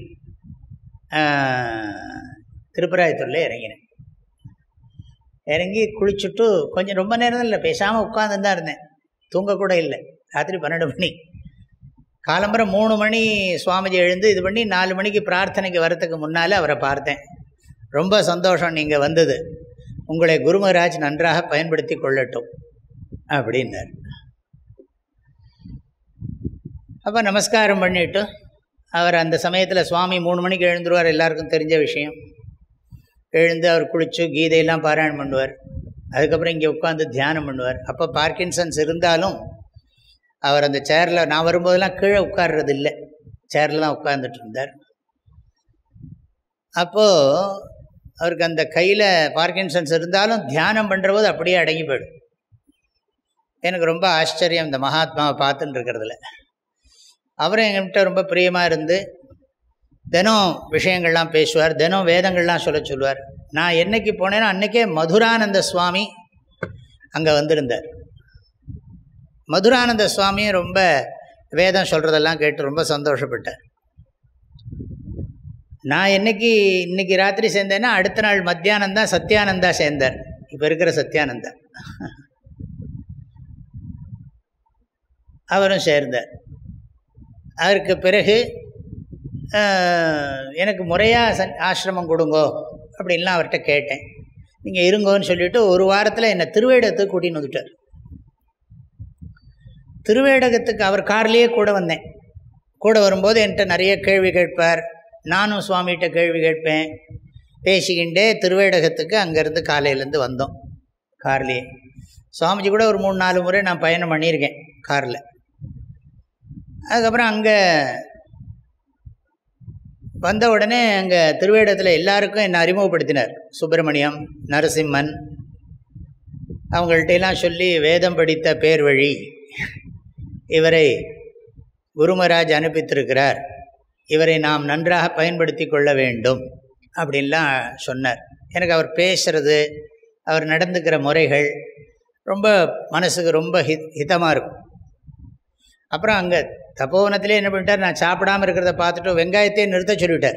திருப்பராயத்தூரில் இறங்கினேன் இறங்கி குளிச்சுட்டு கொஞ்சம் ரொம்ப நேரம் இல்லை பேசாமல் உட்காந்து தான் இருந்தேன் தூங்கக்கூட இல்லை ராத்திரி பன்னெண்டு மணி காலம்பரம் மூணு மணி சுவாமிஜி எழுந்து இது பண்ணி நாலு மணிக்கு பிரார்த்தனைக்கு வரத்துக்கு முன்னால் அவரை பார்த்தேன் ரொம்ப சந்தோஷம் நீங்கள் வந்தது உங்களை குருமராஜ் நன்றாக பயன்படுத்தி கொள்ளட்டும் அப்படின்னார் அப்போ நமஸ்காரம் பண்ணிவிட்டு அவர் அந்த சமயத்தில் சுவாமி மூணு மணிக்கு எழுந்துருவார் எல்லாருக்கும் தெரிஞ்ச விஷயம் எழுந்து அவர் குளித்து கீதையெல்லாம் பாராயணம் பண்ணுவார் அதுக்கப்புறம் இங்கே உட்காந்து தியானம் பண்ணுவார் அப்போ பார்க்கின்சன்ஸ் இருந்தாலும் அவர் அந்த சேரில் நான் வரும்போதெல்லாம் கீழே உட்கார்றது இல்லை சேரில் தான் உட்கார்ந்துட்டு இருந்தார் அப்போது அவருக்கு அந்த கையில் பார்க்கின்சன்ஸ் இருந்தாலும் தியானம் பண்ணுற போது அப்படியே அடங்கி போயிடும் எனக்கு ரொம்ப ஆச்சரியம் இந்த மகாத்மாவை பார்த்துட்டு இருக்கிறதுல அவரும் எங்கிட்ட ரொம்ப பிரியமாக இருந்து தினம் விஷயங்கள்லாம் பேசுவார் தினம் வேதங்கள்லாம் சொல்ல சொல்லுவார் நான் என்னைக்கு போனேன்னா அன்றைக்கே மதுரானந்த சுவாமி அங்கே வந்திருந்தார் மதுரானந்த சுவாமியும் ரொம்ப வேதம் சொல்கிறதெல்லாம் கேட்டு ரொம்ப சந்தோஷப்பட்டார் நான் என்னைக்கு இன்னைக்கு ராத்திரி சேர்ந்தேன்னா அடுத்த நாள் மத்தியானம் தான் சத்யானந்தா சேர்ந்தார் இப்போ இருக்கிற சத்யானந்தா அவரும் சேர்ந்தார் அதற்கு பிறகு எனக்கு முறையாக சன் ஆசிரமம் கொடுங்கோ அப்படின்லாம் அவர்கிட்ட கேட்டேன் நீங்கள் இருங்கோன்னு சொல்லிவிட்டு ஒரு வாரத்தில் என்னை திருவேடத்துக்கு கூட்டின்னு வந்துட்டார் திருவேடகத்துக்கு அவர் கார்லேயே கூட வந்தேன் கூட வரும்போது என்கிட்ட நிறைய கேள்வி கேட்பார் நானும் சுவாமிகிட்ட கேள்வி கேட்பேன் பேசிக்கிண்டே திருவேடகத்துக்கு அங்கேருந்து காலையிலேருந்து வந்தோம் கார்லேயே சுவாமிஜி கூட ஒரு மூணு நாலு முறை நான் பயணம் பண்ணியிருக்கேன் காரில் அதுக்கப்புறம் அங்கே வந்த உடனே அங்கே திருவேடத்தில் எல்லாருக்கும் என்னை அறிமுகப்படுத்தினார் சுப்பிரமணியம் நரசிம்மன் அவங்கள்ட்டெல்லாம் சொல்லி வேதம் படித்த பேர் வழி இவரை குருமராஜ் அனுப்பித்திருக்கிறார் இவரை நாம் நன்றாக பயன்படுத்தி கொள்ள வேண்டும் அப்படின்லாம் சொன்னார் எனக்கு அவர் பேசுகிறது அவர் நடந்துக்கிற முறைகள் ரொம்ப மனசுக்கு ரொம்ப ஹித் ஹிதமாக இருக்கும் அப்புறம் அங்கே தப்போவனத்திலே என்ன பண்ணிட்டார் நான் சாப்பிடாமல் இருக்கிறத பார்த்துட்டு வெங்காயத்தையே நிறுத்த சொல்லிவிட்டார்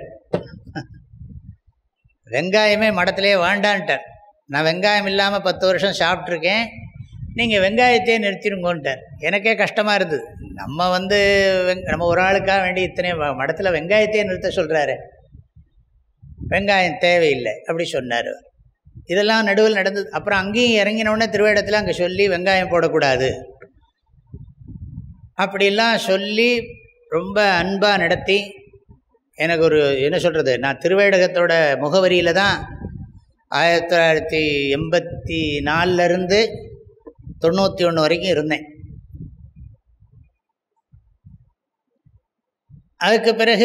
வெங்காயமே மடத்திலே வாண்டான்ட்டார் நான் வெங்காயம் இல்லாமல் பத்து வருஷம் சாப்பிட்ருக்கேன் நீங்கள் வெங்காயத்தையே நிறுத்திடுங்கோன்ட்டார் எனக்கே கஷ்டமாக இருந்தது நம்ம வந்து வெங் நம்ம ஒரு ஆளுக்காக வேண்டி இத்தனை மடத்தில் வெங்காயத்தையே நிறுத்த சொல்கிறாரு வெங்காயம் தேவையில்லை அப்படி சொன்னார் இதெல்லாம் நடுவில் நடந்தது அப்புறம் அங்கேயும் இறங்கினவுடனே திருவேடத்தில் அங்கே சொல்லி வெங்காயம் போடக்கூடாது அப்படிலாம் சொல்லி ரொம்ப அன்பாக நடத்தி எனக்கு ஒரு என்ன சொல்கிறது நான் திருவேடகத்தோட முகவரியில் தான் ஆயிரத்தி தொள்ளாயிரத்தி எண்பத்தி நாலுலேருந்து தொண்ணூற்றி ஒன்று வரைக்கும் இருந்தேன் அதுக்கு பிறகு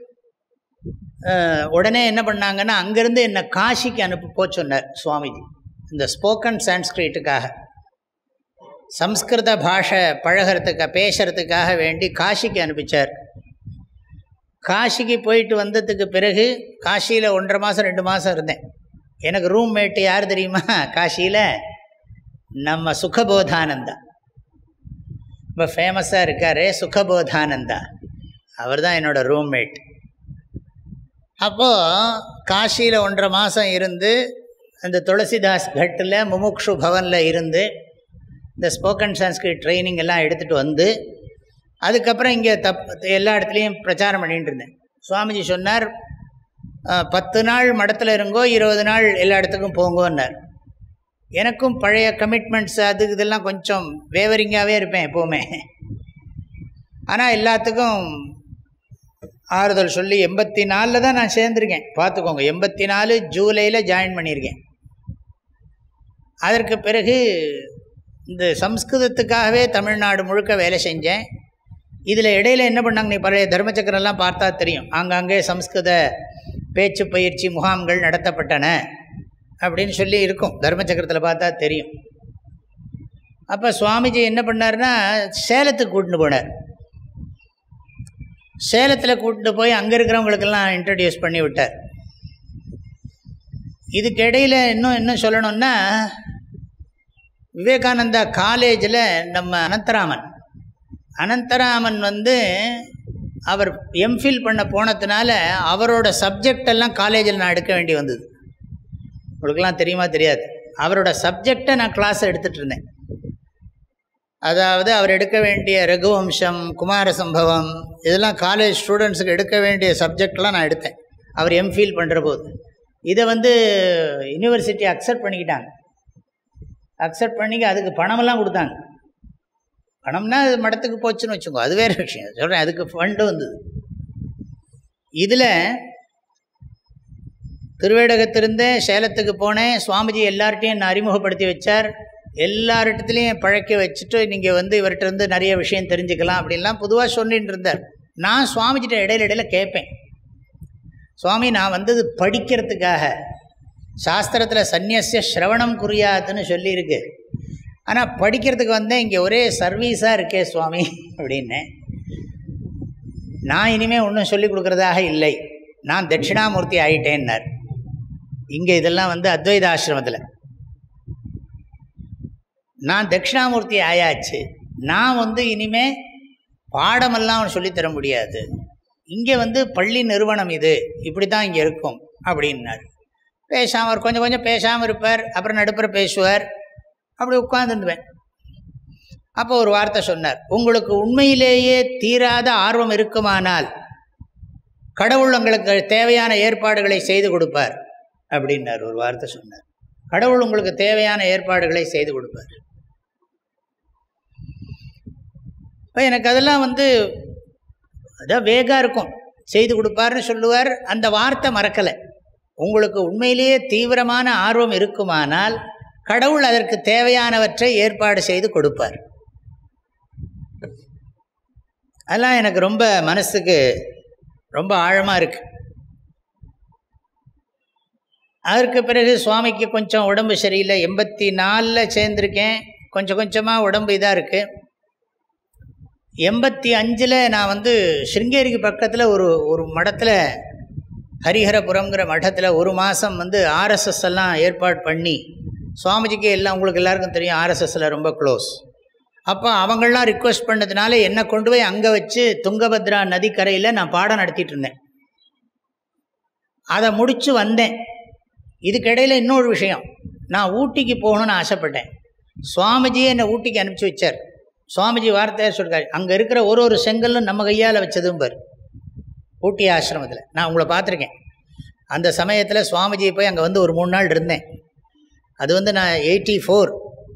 உடனே என்ன பண்ணாங்கன்னா அங்கேருந்து என்னை காசிக்கு அனுப்பி போ சொன்னார் சுவாமிஜி இந்த ஸ்போக்கன் சான்ஸ்கிரிட்டுக்காக சம்ஸ்கிருத பாஷை பழகிறதுக்கு பேசுகிறதுக்காக வேண்டி காசிக்கு அனுப்பிச்சார் காசிக்கு போயிட்டு வந்ததுக்கு பிறகு காசியில் ஒன்றரை மாதம் ரெண்டு மாதம் இருந்தேன் எனக்கு ரூம்மேட்டு யார் தெரியுமா காசியில் நம்ம சுகபோதானந்தா ரொம்ப ஃபேமஸாக இருக்கார் சுகபோதானந்தா அவர் தான் என்னோடய ரூம்மேட் அப்போது காசியில் ஒன்றரை மாதம் இருந்து அந்த துளசிதாஸ் கட்டில் முமுக்ஷு பவனில் இருந்து இந்த ஸ்போக்கன் சான்ஸ்கிரிட் ட்ரைனிங் எல்லாம் எடுத்துகிட்டு வந்து அதுக்கப்புறம் இங்கே தப் எல்லா இடத்துலையும் பிரச்சாரம் பண்ணிகிட்டு இருந்தேன் சுவாமிஜி சொன்னார் பத்து நாள் மடத்தில் இருங்கோ இருபது நாள் எல்லா இடத்துக்கும் போங்கோன்னார் எனக்கும் பழைய கமிட்மெண்ட்ஸ் அது இதெல்லாம் கொஞ்சம் வேவரிங்காகவே இருப்பேன் எப்போவுமே ஆனால் எல்லாத்துக்கும் ஆறுதல் சொல்லி எண்பத்தி நாலில் தான் நான் சேர்ந்துருக்கேன் பார்த்துக்கோங்க எண்பத்தி நாலு ஜூலையில் ஜாயின் பண்ணியிருக்கேன் அதற்கு பிறகு இந்த சம்ஸ்கிருதத்துக்காகவே தமிழ்நாடு முழுக்க வேலை செஞ்சேன் இதில் இடையில என்ன பண்ணாங்க நீ பழைய தர்மச்சக்கரெல்லாம் பார்த்தா தெரியும் ஆங்காங்கே சம்ஸ்கிருத பேச்சு பயிற்சி முகாம்கள் நடத்தப்பட்டன அப்படின்னு சொல்லி இருக்கும் தர்மச்சக்கரத்தில் பார்த்தா தெரியும் அப்போ சுவாமிஜி என்ன பண்ணார்னா சேலத்துக்கு கூட்டின்னு போனார் சேலத்தில் கூட்டிட்டு போய் அங்கே இருக்கிறவங்களுக்கெல்லாம் இன்ட்ரடியூஸ் பண்ணி விட்டார் இதுக்கு இடையில் இன்னும் இன்னும் சொல்லணும்னா விவேகானந்தா காலேஜில் நம்ம அனந்தராமன் அனந்தராமன் வந்து அவர் எம்ஃபில் பண்ண போனதுனால அவரோட சப்ஜெக்ட் எல்லாம் காலேஜில் நான் எடுக்க வேண்டி வந்தது உங்களுக்கெல்லாம் தெரியுமா தெரியாது அவரோட சப்ஜெக்டை நான் கிளாஸ் எடுத்துகிட்டு இருந்தேன் அதாவது அவர் எடுக்க வேண்டிய ரகுவம்சம் குமார சம்பவம் இதெல்லாம் காலேஜ் ஸ்டூடெண்ட்ஸுக்கு எடுக்க வேண்டிய சப்ஜெக்ட்லாம் நான் எடுத்தேன் அவர் எம்ஃபில் பண்ணுற போது இதை வந்து யூனிவர்சிட்டி அக்செப்ட் பண்ணிக்கிட்டாங்க அக்செப்ட் பண்ணி அதுக்கு பணமெல்லாம் கொடுத்தாங்க பணம்னா அது மடத்துக்கு போச்சுன்னு வச்சுக்கோ அது வேறு விஷயம் சொல்கிறேன் அதுக்கு ஃபண்டு வந்தது இதில் திருவேடகத்திலிருந்தே சேலத்துக்கு போனேன் சுவாமிஜி எல்லார்ட்டையும் என்னை அறிமுகப்படுத்தி வச்சார் எல்லார்கிட்டத்துலேயும் பழக்க வச்சுட்டு நீங்கள் வந்து இவர்கிட்ட இருந்து நிறைய விஷயம் தெரிஞ்சுக்கலாம் அப்படின்லாம் பொதுவாக சொல்லிட்டு இருந்தார் நான் சுவாமிஜிட்ட இடையில இடையில கேட்பேன் சுவாமி நான் வந்தது படிக்கிறதுக்காக சாஸ்திரத்தில் சந்நியசிய ஸ்ரவணம் குறியாதுன்னு சொல்லியிருக்கு ஆனால் படிக்கிறதுக்கு வந்தேன் இங்கே ஒரே சர்வீஸாக இருக்கே சுவாமி அப்படின்னேன் நான் இனிமேல் ஒன்றும் சொல்லிக் கொடுக்குறதாக இல்லை நான் தட்சிணாமூர்த்தி ஆயிட்டேன்னார் இங்கே இதெல்லாம் வந்து அத்வைத ஆசிரமத்தில் நான் தட்சிணாமூர்த்தி ஆயாச்சு நான் வந்து இனிமே பாடமெல்லாம் சொல்லித்தர முடியாது இங்கே வந்து பள்ளி நிறுவனம் இது இப்படி தான் இங்கே இருக்கும் அப்படின்னார் பேசாமல் கொஞ்சம் கொஞ்சம் பேசாமல் இருப்பார் அப்புறம் நடுப்புற பேசுவார் அப்படி உட்காந்துருந்துவேன் அப்போ ஒரு வார்த்தை சொன்னார் உங்களுக்கு உண்மையிலேயே தீராத ஆர்வம் இருக்குமானால் கடவுள் உங்களுக்கு தேவையான ஏற்பாடுகளை செய்து கொடுப்பார் அப்படின்னார் ஒரு வார்த்தை சொன்னார் கடவுள் உங்களுக்கு தேவையான ஏற்பாடுகளை செய்து கொடுப்பார் இப்போ எனக்கு அதெல்லாம் வந்து அதான் வேகாக இருக்கும் செய்து கொடுப்பார்னு சொல்லுவார் அந்த வார்த்தை மறக்கலை உங்களுக்கு உண்மையிலேயே தீவிரமான ஆர்வம் இருக்குமானால் கடவுள் அதற்கு தேவையானவற்றை ஏற்பாடு செய்து கொடுப்பார் அதெல்லாம் எனக்கு ரொம்ப மனசுக்கு ரொம்ப ஆழமாக இருக்கு அதற்கு பிறகு சுவாமிக்கு கொஞ்சம் உடம்பு சரியில்லை எண்பத்தி நாலில் சேர்ந்துருக்கேன் கொஞ்சம் கொஞ்சமாக உடம்பு இதாக இருக்குது எண்பத்தி அஞ்சில் நான் வந்து ஸ்ருங்கேரிக்கு பக்கத்தில் ஒரு ஒரு மடத்தில் ஹரிஹரபுரம்ங்கிற மடத்தில் ஒரு மாதம் வந்து ஆர்எஸ்எஸ் எல்லாம் ஏற்பாடு பண்ணி சுவாமிஜிக்கு எல்லாம் உங்களுக்கு எல்லாருக்கும் தெரியும் ஆர்எஸ்எஸில் ரொம்ப க்ளோஸ் அப்போ அவங்களாம் ரிக்வெஸ்ட் பண்ணதுனால என்னை கொண்டு போய் அங்கே வச்சு துங்கபத்ரா நதிக்கரையில் நான் பாடம் நடத்திட்டு இருந்தேன் அதை முடித்து வந்தேன் இதுக்கிடையில் இன்னொரு விஷயம் நான் ஊட்டிக்கு போகணுன்னு ஆசைப்பட்டேன் சுவாமிஜியே என்னை ஊட்டிக்கு அனுப்பிச்சி வச்சார் சுவாமிஜி வார்த்தையை சொல்கிறார் அங்கே இருக்கிற ஒரு ஒரு செங்கல்லும் நம்ம கையால் வச்சதும் பார் ஊட்டி ஆசிரமத்தில் நான் உங்களை பார்த்துருக்கேன் அந்த சமயத்தில் சுவாமிஜி போய் அங்கே வந்து ஒரு மூணு நாள் இருந்தேன் அது வந்து நான் எயிட்டி ஃபோர்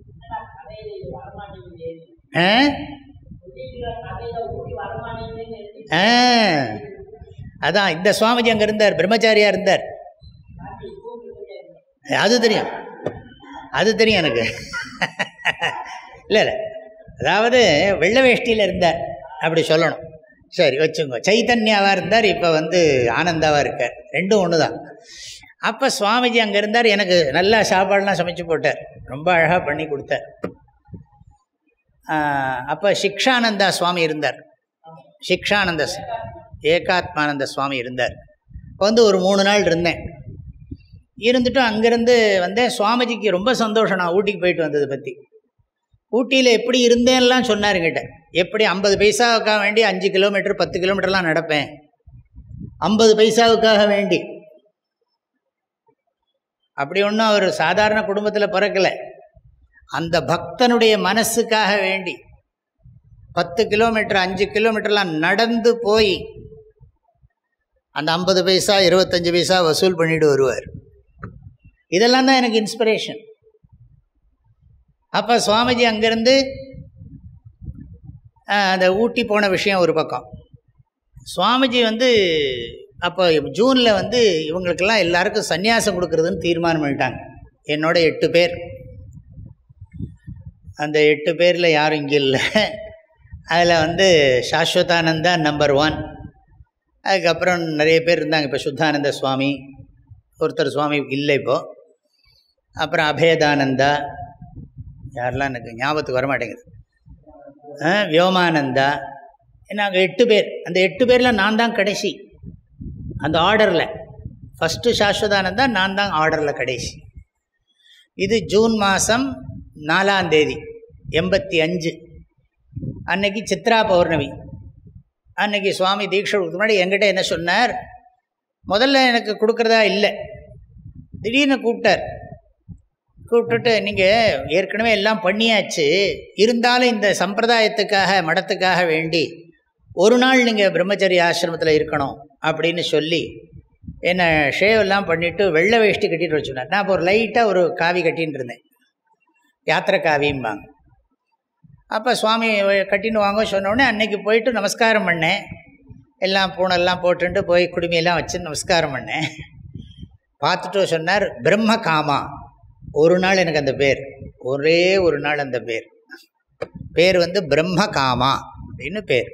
அதான் இந்த சுவாமிஜி அங்கே இருந்தார் பிரம்மச்சாரியாக இருந்தார் அது தெரியும் அது தெரியும் எனக்கு இல்லை இல்லை அதாவது வெள்ளை வேஷ்டியில் இருந்தார் அப்படி சொல்லணும் சரி வச்சுங்க சைத்தன்யாவாக இருந்தார் இப்போ வந்து ஆனந்தாவாக இருக்கார் ரெண்டும் ஒன்று தான் அப்போ சுவாமிஜி அங்கே இருந்தார் எனக்கு நல்லா சாப்பாடெலாம் சமைச்சு போட்டார் ரொம்ப அழகாக பண்ணி கொடுத்தார் அப்போ சிக்ஷானந்தா சுவாமி இருந்தார் சிக்ஷானந்த ஏகாத்மானந்த சுவாமி இருந்தார் இப்போ வந்து ஒரு மூணு நாள் இருந்தேன் இருந்துட்டு அங்கேருந்து வந்தேன் சுவாமிஜிக்கு ரொம்ப சந்தோஷம் நான் ஊட்டிக்கு போயிட்டு வந்ததை பற்றி ஊட்டியில் எப்படி இருந்தேன்லாம் சொன்னார் என்கிட்ட எப்படி ஐம்பது பைசாவுக்காக வேண்டி அஞ்சு கிலோமீட்டர் பத்து கிலோமீட்டர்லாம் நடப்பேன் ஐம்பது பைசாவுக்காக வேண்டி அப்படி ஒன்றும் அவர் சாதாரண குடும்பத்தில் பிறக்கலை அந்த பக்தனுடைய மனசுக்காக வேண்டி பத்து கிலோமீட்டர் அஞ்சு கிலோமீட்டர்லாம் நடந்து போய் அந்த ஐம்பது பைசா இருபத்தஞ்சி பைசா வசூல் பண்ணிட்டு வருவார் இதெல்லாம் தான் எனக்கு இன்ஸ்பிரேஷன் அப்போ சுவாமிஜி அங்கேருந்து அஹ், அந்த ஊட்டி போன விஷயம் ஒரு பக்கம் சுவாமிஜி வந்து அப்போ ஜூனில் வந்து இவங்களுக்கெல்லாம் எல்லாருக்கும் சந்நியாசம் கொடுக்கறதுன்னு தீர்மானம் பண்ணிட்டாங்க என்னோட எட்டு பேர் அந்த எட்டு பேரில் யாரும் இங்கே இல்லை அதில் வந்து சாஸ்வதானந்தா நம்பர் ஒன் அதுக்கப்புறம் நிறைய பேர் இருந்தாங்க இப்போ சுத்தானந்த சுவாமி ஒருத்தர் சுவாமி இல்லை இப்போது அப்புறம் அபேதானந்தா யாரெல்லாம் எனக்கு ஞாபகத்துக்கு வர மாட்டேங்குது ஆ, வியோமானந்தா நாங்கள் எட்டு பேர் அந்த எட்டு பேரில் நான் தான் கடைசி அந்த ஆர்டரில் ஃபஸ்ட்டு சாஸ்வதானந்தா நான் தான் ஆர்டரில் கடைசி இது ஜூன் மாதம் நாலாம் தேதி எண்பத்தி அஞ்சு அன்னைக்கு சித்ரா பௌர்ணமி அன்னைக்கு சுவாமி தீட்சை கொடுக்க முன்னாடி என்கிட்ட என்ன சொன்னார் முதல்ல எனக்கு கொடுக்குறதா இல்லை திடீர்னு கூப்பிட்டார் கூப்பிட்டுட்டு நீங்கள் ஏற்கனவே எல்லாம் பண்ணியாச்சு இருந்தாலும் இந்த சம்பிரதாயத்துக்காக மடத்துக்காக வேண்டி ஒரு நாள் நீங்கள் பிரம்மச்சரிய ஆசிரமத்தில் இருக்கணும் அப்படின்னு சொல்லி என்னை ஷேவ் எல்லாம் பண்ணிவிட்டு வெள்ளை வேஷ்டி கட்டிட்டு வச்சுருந்தேன் நான் இப்போ ஒரு லைட்டாக ஒரு காவி கட்டின்னு இருந்தேன் யாத்திரை காவிம்பாங்க அப்போ சுவாமி கட்டின்னு வாங்க சொன்ன உடனே அன்னைக்கு போயிட்டு நமஸ்காரம் பண்ணேன் எல்லாம் பூனெல்லாம் போட்டுட்டு போய் குடுமையெல்லாம் வச்சு நமஸ்காரம் பண்ணேன் பார்த்துட்டு சொன்னார் பிரம்ம காமா ஒரு நாள் எனக்கு அந்த பேர் ஒரே ஒரு நாள் அந்த பேர் பேர் வந்து பிரம்ம காமா அப்படின்னு பேர்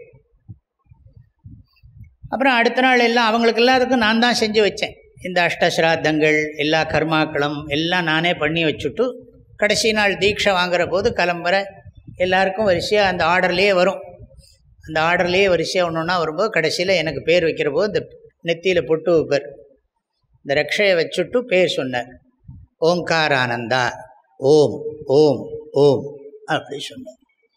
அப்புறம் அடுத்த நாள் எல்லாம் அவங்களுக்கு எல்லாத்துக்கும் நான் தான் செஞ்சு வச்சேன் இந்த அஷ்டஸ்ராத்தங்கள் எல்லா கர்மாக்களும் எல்லாம் நானே பண்ணி வச்சுட்டு கடைசி நாள் தீட்சை வாங்குற போது கிளம்புற எல்லாருக்கும் வரிசையாக அந்த ஆர்டர்லேயே வரும் அந்த ஆர்டர்லேயே வரிசையாக ஒன்று ஒன்றா வரும்போது கடைசியில் எனக்கு பேர் வைக்கிற போது இந்த நெத்தியில் பொட்டு வைப்பார் இந்த ரக்ஷையை வச்சுட்டு பேர் சொன்னார் ஓங்காரானந்தா ஓம் ஓம் ஓம் அப்படி சொன்னார்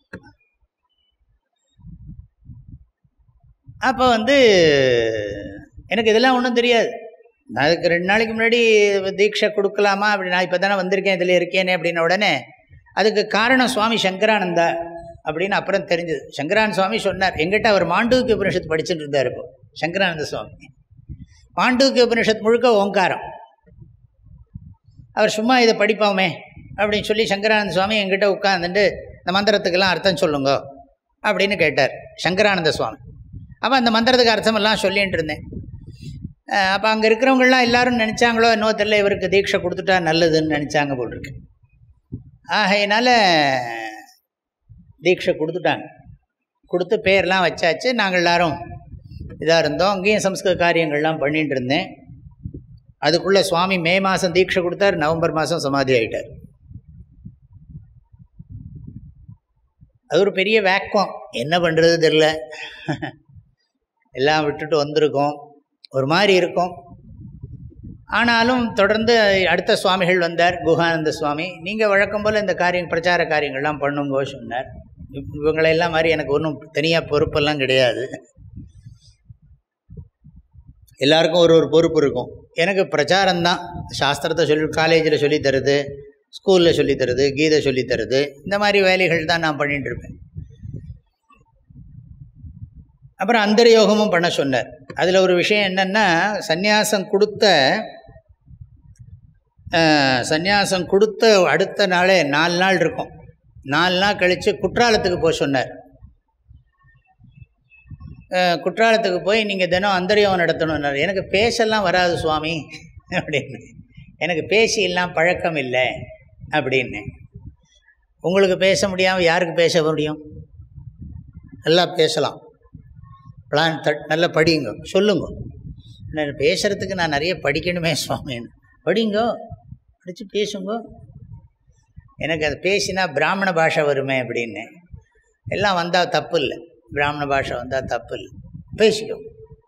அப்போ வந்து எனக்கு இதெல்லாம் ஒன்றும் தெரியாது நான் அதுக்கு ரெண்டு நாளைக்கு முன்னாடி தீட்சை கொடுக்கலாமா அப்படி நான் இப்போ தானே வந்திருக்கேன் இதில் இருக்கேனே அப்படின்ன உடனே அதுக்கு காரணம் சுவாமி சங்கரானந்தா அப்படின்னு அப்புறம் தெரிஞ்சது சங்கரானந்த சுவாமி சொன்னார் எங்கிட்ட அவர் மாண்டூக்கிய உபனிஷத்து படிச்சுட்டு இருந்தார் இப்போ சங்கரானந்த சுவாமி மாண்டூக்கிய உபனிஷத் முழுக்க ஓங்காரம் அவர் சும்மா இதை படிப்போமே அப்படின்னு சொல்லி சங்கரானந்த சுவாமி எங்கிட்ட உட்காந்துட்டு இந்த மந்திரத்துக்கெல்லாம் அர்த்தம் சொல்லுங்க அப்படின்னு கேட்டார் சங்கரானந்த சுவாமி அப்போ அந்த மந்திரத்துக்கு அர்த்தமெல்லாம் சொல்லிகிட்டு இருந்தேன் அப்போ அங்கே இருக்கிறவங்களாம் எல்லாரும் நினச்சாங்களோ என்னவோ தெரியல இவருக்கு தீட்சை கொடுத்துட்டா நல்லதுன்னு நினச்சாங்க போல் இருக்கு ஆகையினால தீட்சை கொடுத்துட்டாங்க கொடுத்து பேர்லாம் வச்சாச்சு நாங்கள் எல்லாரும் இதாக இருந்தோம் அங்கேயும் சம்ஸ்கிருத காரியங்கள்லாம் பண்ணிட்டு இருந்தேன் அதுக்குள்ளே சுவாமி மே மாதம் தீட்சை கொடுத்தார் நவம்பர் மாதம் சமாதி ஆகிட்டார் அது ஒரு பெரிய வேக்கம் என்ன பண்ணுறது தெரில எல்லாம் விட்டுட்டு வந்திருக்கோம் ஒரு மாதிரி இருக்கும் ஆனாலும் தொடர்ந்து அடுத்த சுவாமிகள் வந்தார் குஹானந்த சுவாமி நீங்கள் வழக்கம் போல் இந்த காரியம் பிரச்சார காரியங்கள்லாம் பண்ணுங்கோ சொன்னார் இவங்களெல்லாம் மாதிரி எனக்கு ஒன்றும் தனியாக பொறுப்பெல்லாம் கிடையாது எல்லாருக்கும் ஒரு ஒரு பொறுப்பு இருக்கும் எனக்கு பிரச்சாரம்தான் சாஸ்திரத்தை சொல்லி காலேஜில் சொல்லி தருது ஸ்கூலில் சொல்லி தருது கீதை சொல்லி தருது இந்த மாதிரி வேலைகள் தான் நான் பண்ணிட்டு இருப்பேன் அப்புறம் அந்தரயோகமும் பண்ண சொன்னார் அதில் ஒரு விஷயம் என்னென்னா சந்நியாசம் கொடுத்த சந்நியாசம் கொடுத்த அடுத்த நாளே நாலு நாள் இருக்கும் நாலு நாள் கழித்து குற்றாலத்துக்கு போக சொன்னார் குற்றாலத்துக்கு போய் நீங்கள் தினம் அந்தரியோகம் நடத்தணுன்னார் எனக்கு பேசலாம் வராது சுவாமி அப்படின்னு எனக்கு பேசி எல்லாம் பழக்கம் இல்லை அப்படின்னு உங்களுக்கு பேச முடியாமல் யாருக்கு பேச முடியும் நல்லா பேசலாம் பிளான் தட் நல்லா படிங்க சொல்லுங்க நான் பேசுகிறதுக்கு நான் நிறைய படிக்கணுமே சுவாமின்னு படிங்கோ படித்து பேசுங்க எனக்கு அது பேசினா பிராமண பாஷை வருமே அப்படின்னு எல்லாம் வந்தால் தப்பு இல்லை பிராமண பாஷை வந்தால் தப்பு இல்லை பேசிக்கோ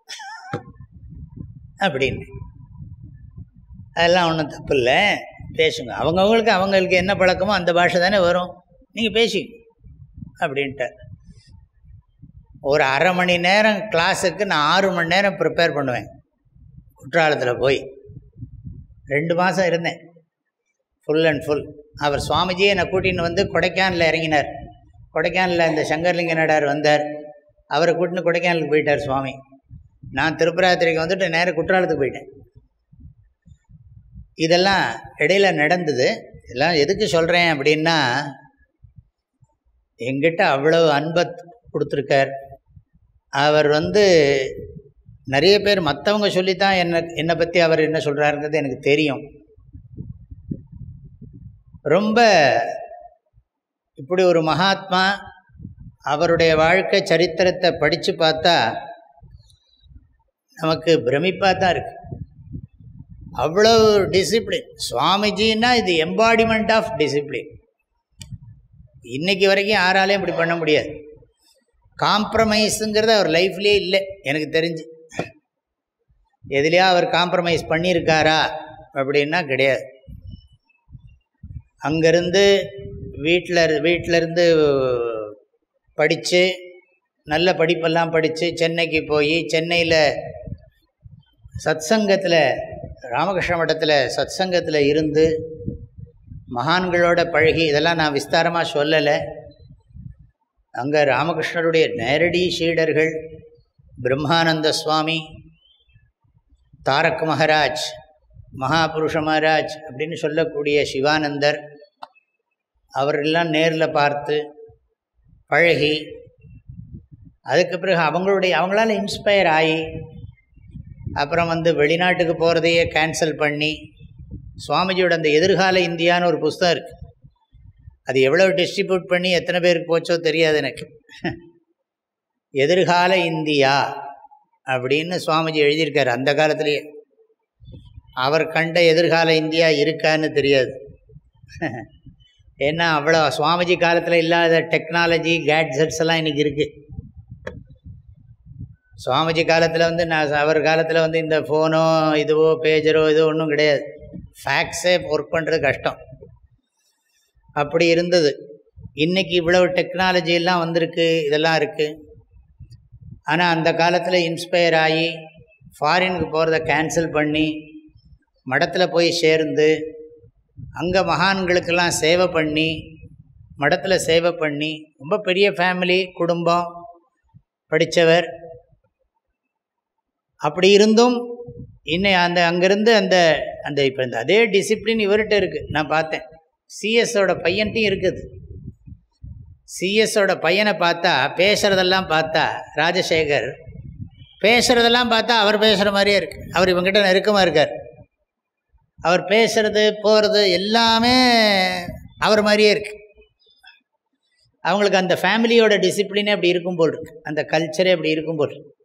அப்படின்னு அதெல்லாம் ஒன்றும் தப்பு இல்லை பேசுங்க அவங்கவுங்களுக்கு அவங்களுக்கு என்ன பழக்கமோ அந்த பாஷை தானே வரும் நீங்கள் பேசிங்க அப்படின்ட்டார் ஒரு அரை மணி நேரம் கிளாஸுக்கு நான் ஆறு மணி நேரம் ப்ரிப்பேர் பண்ணுவேன் குற்றாலத்தில் போய் ரெண்டு மாதம் இருந்தேன் ஃபுல் அண்ட் ஃபுல் அவர் சுவாமிஜியை என்னை கூட்டின்னு வந்து கொடைக்கானலில் இறங்கினார் கொடைக்கானலில் இந்த சங்கர்லிங்க நடார் வந்தார் அவரை கூட்டின்னு கொடைக்கானலுக்கு போயிட்டார் சுவாமி நான் திருப்பராத்திரிக்கு வந்துட்டு நேராக குற்றாலத்துக்கு போயிட்டேன் இதெல்லாம் இடையில நடந்தது இதெல்லாம் எதுக்கு சொல்கிறேன் அப்படின்னா எங்கிட்ட அவ்வளோ அன்பை கொடுத்துருக்கார் அவர் வந்து நிறைய பேர் மற்றவங்க சொல்லித்தான் என்ன என்னை பற்றி அவர் என்ன சொல்கிறாருங்கிறது எனக்கு தெரியும் ரொம்ப இப்படி ஒரு மகாத்மா அவருடைய வாழ்க்கை சரித்திரத்தை படித்து பார்த்தா நமக்கு பிரமிப்பாக தான் இருக்கு அவ்வளோ டிசிப்ளின் சுவாமிஜின்னா இது எம்பாடிமெண்ட் ஆஃப் டிசிப்ளின் இன்னைக்கு வரைக்கும் யாராலையும் இப்படி பண்ண முடியாது காம்ப்ரமைஸுங்கிறது அவர் லைஃப்லேயே இல்லை எனக்கு தெரிஞ்சு எதுலையா அவர் காம்ப்ரமைஸ் பண்ணியிருக்காரா அப்படின்னா கிடையாது அங்கேருந்து வீட்டில் வீட்டிலேருந்து படித்து நல்ல படிப்பெல்லாம் படித்து சென்னைக்கு போய் சென்னையில் சத்சங்கத்தில் ராமகிருஷ்ண மடத்தில் சத்சங்கத்தில் இருந்து மகான்களோட பழகி இதெல்லாம் நான் விஸ்தாரமாக சொல்லலை அங்கே ராமகிருஷ்ணருடைய நேரடி சீடர்கள் பிரம்மானந்த சுவாமி தாரக் மகாராஜ் மகாபுருஷ மகாராஜ் அப்படின்னு சொல்லக்கூடிய சிவானந்தர் அவரெல்லாம் நேரில் பார்த்து பழகி அதுக்கு பிறகு அவங்களுடைய அவங்களால இன்ஸ்பயர் ஆகி அப்புறம் வந்து வெளிநாட்டுக்கு போகிறதையே கேன்சல் பண்ணி சுவாமிஜியோட அந்த எதிர்கால இந்தியான்னு ஒரு புஸ்தகம் இருக்குது அது எவ்வளோ டிஸ்ட்ரிபியூட் பண்ணி எத்தனை பேருக்கு போச்சோ தெரியாது எனக்கு எதிர்கால இந்தியா அப்படின்னு சுவாமிஜி எழுதியிருக்கார் அந்த காலத்திலேயே அவர் கண்ட எதிர்கால இந்தியா இருக்கான்னு தெரியாது ஏன்னா அவ்வளோ சுவாமிஜி காலத்தில் இல்லாத டெக்னாலஜி கேட்ஜெட்ஸ் எல்லாம் இன்றைக்கி இருக்குது சுவாமிஜி காலத்தில் வந்து நான் அவர் காலத்தில் வந்து இந்த ஃபோனோ இதுவோ பேஜரோ இதுவோ ஒன்றும் கிடையாது ஃபேக்ஸே ஒர்க் பண்ணுறது கஷ்டம் அப்படி இருந்தது இன்றைக்கி இவ்வளவு டெக்னாலஜி எல்லாம் வந்திருக்கு இதெல்லாம் இருக்குது ஆனால் அந்த காலத்தில் இன்ஸ்பயர் ஆகி ஃபாரினுக்கு போகிறத கேன்சல் பண்ணி மடத்தில் போய் சேர்ந்து அங்கே மகான்களுக்கெல்லாம் சேவை பண்ணி மடத்தில் சேவை பண்ணி ரொம்ப பெரிய ஃபேமிலி குடும்பம் படித்தவர் அப்படி இருந்தும் இன்னும் அந்த அங்கேருந்து அந்த அந்த இப்போ இந்த அதே டிசிப்ளின் இவர்கிட்ட இருக்குது நான் பார்த்தேன் சிஎஸோட பையன்ட்டையும் இருக்குது சிஎஸோட பையனை பார்த்தா பேசுகிறதெல்லாம் பார்த்தா ராஜசேகர் பேசுகிறதெல்லாம் பார்த்தா அவர் பேசுகிற மாதிரியே இருக்குது அவர் இவங்ககிட்ட நெருக்கமாக இருக்கார் அவர் பேசுகிறது போகிறது எல்லாமே அவர் மாதிரியே இருக்குது அவங்களுக்கு அந்த ஃபேமிலியோட டிசிப்ளினே அப்படி இருக்கும் போல் இருக்கு அந்த கல்ச்சரே அப்படி இருக்கும் போல் இருக்கு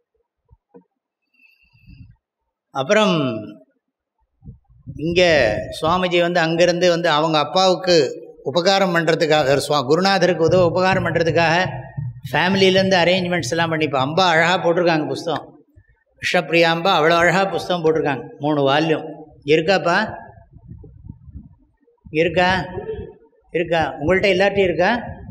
அப்புறம் இங்கே சுவாமிஜி வந்து அங்கேருந்து வந்து அவங்க அப்பாவுக்கு உபகாரம் பண்ணுறதுக்காக சுவா குருநாதருக்கு உதவ உபகாரம் பண்ணுறதுக்காக ஃபேமிலியிலேருந்து அரேஞ்ச்மெண்ட்ஸ் எல்லாம் பண்ணி இப்போ அம்பா அழகாக போட்டிருக்காங்க புஸ்தகம் கிருஷ்ணப்பிரியாம்பா அவ்வளோ அழகாக புஸ்தகம் போட்டிருக்காங்க மூணு வால்யூம் இருக்காப்பா இருக்கா இருக்கா உங்கள்கிட்ட எல்லார்ட்டையும் இருக்கா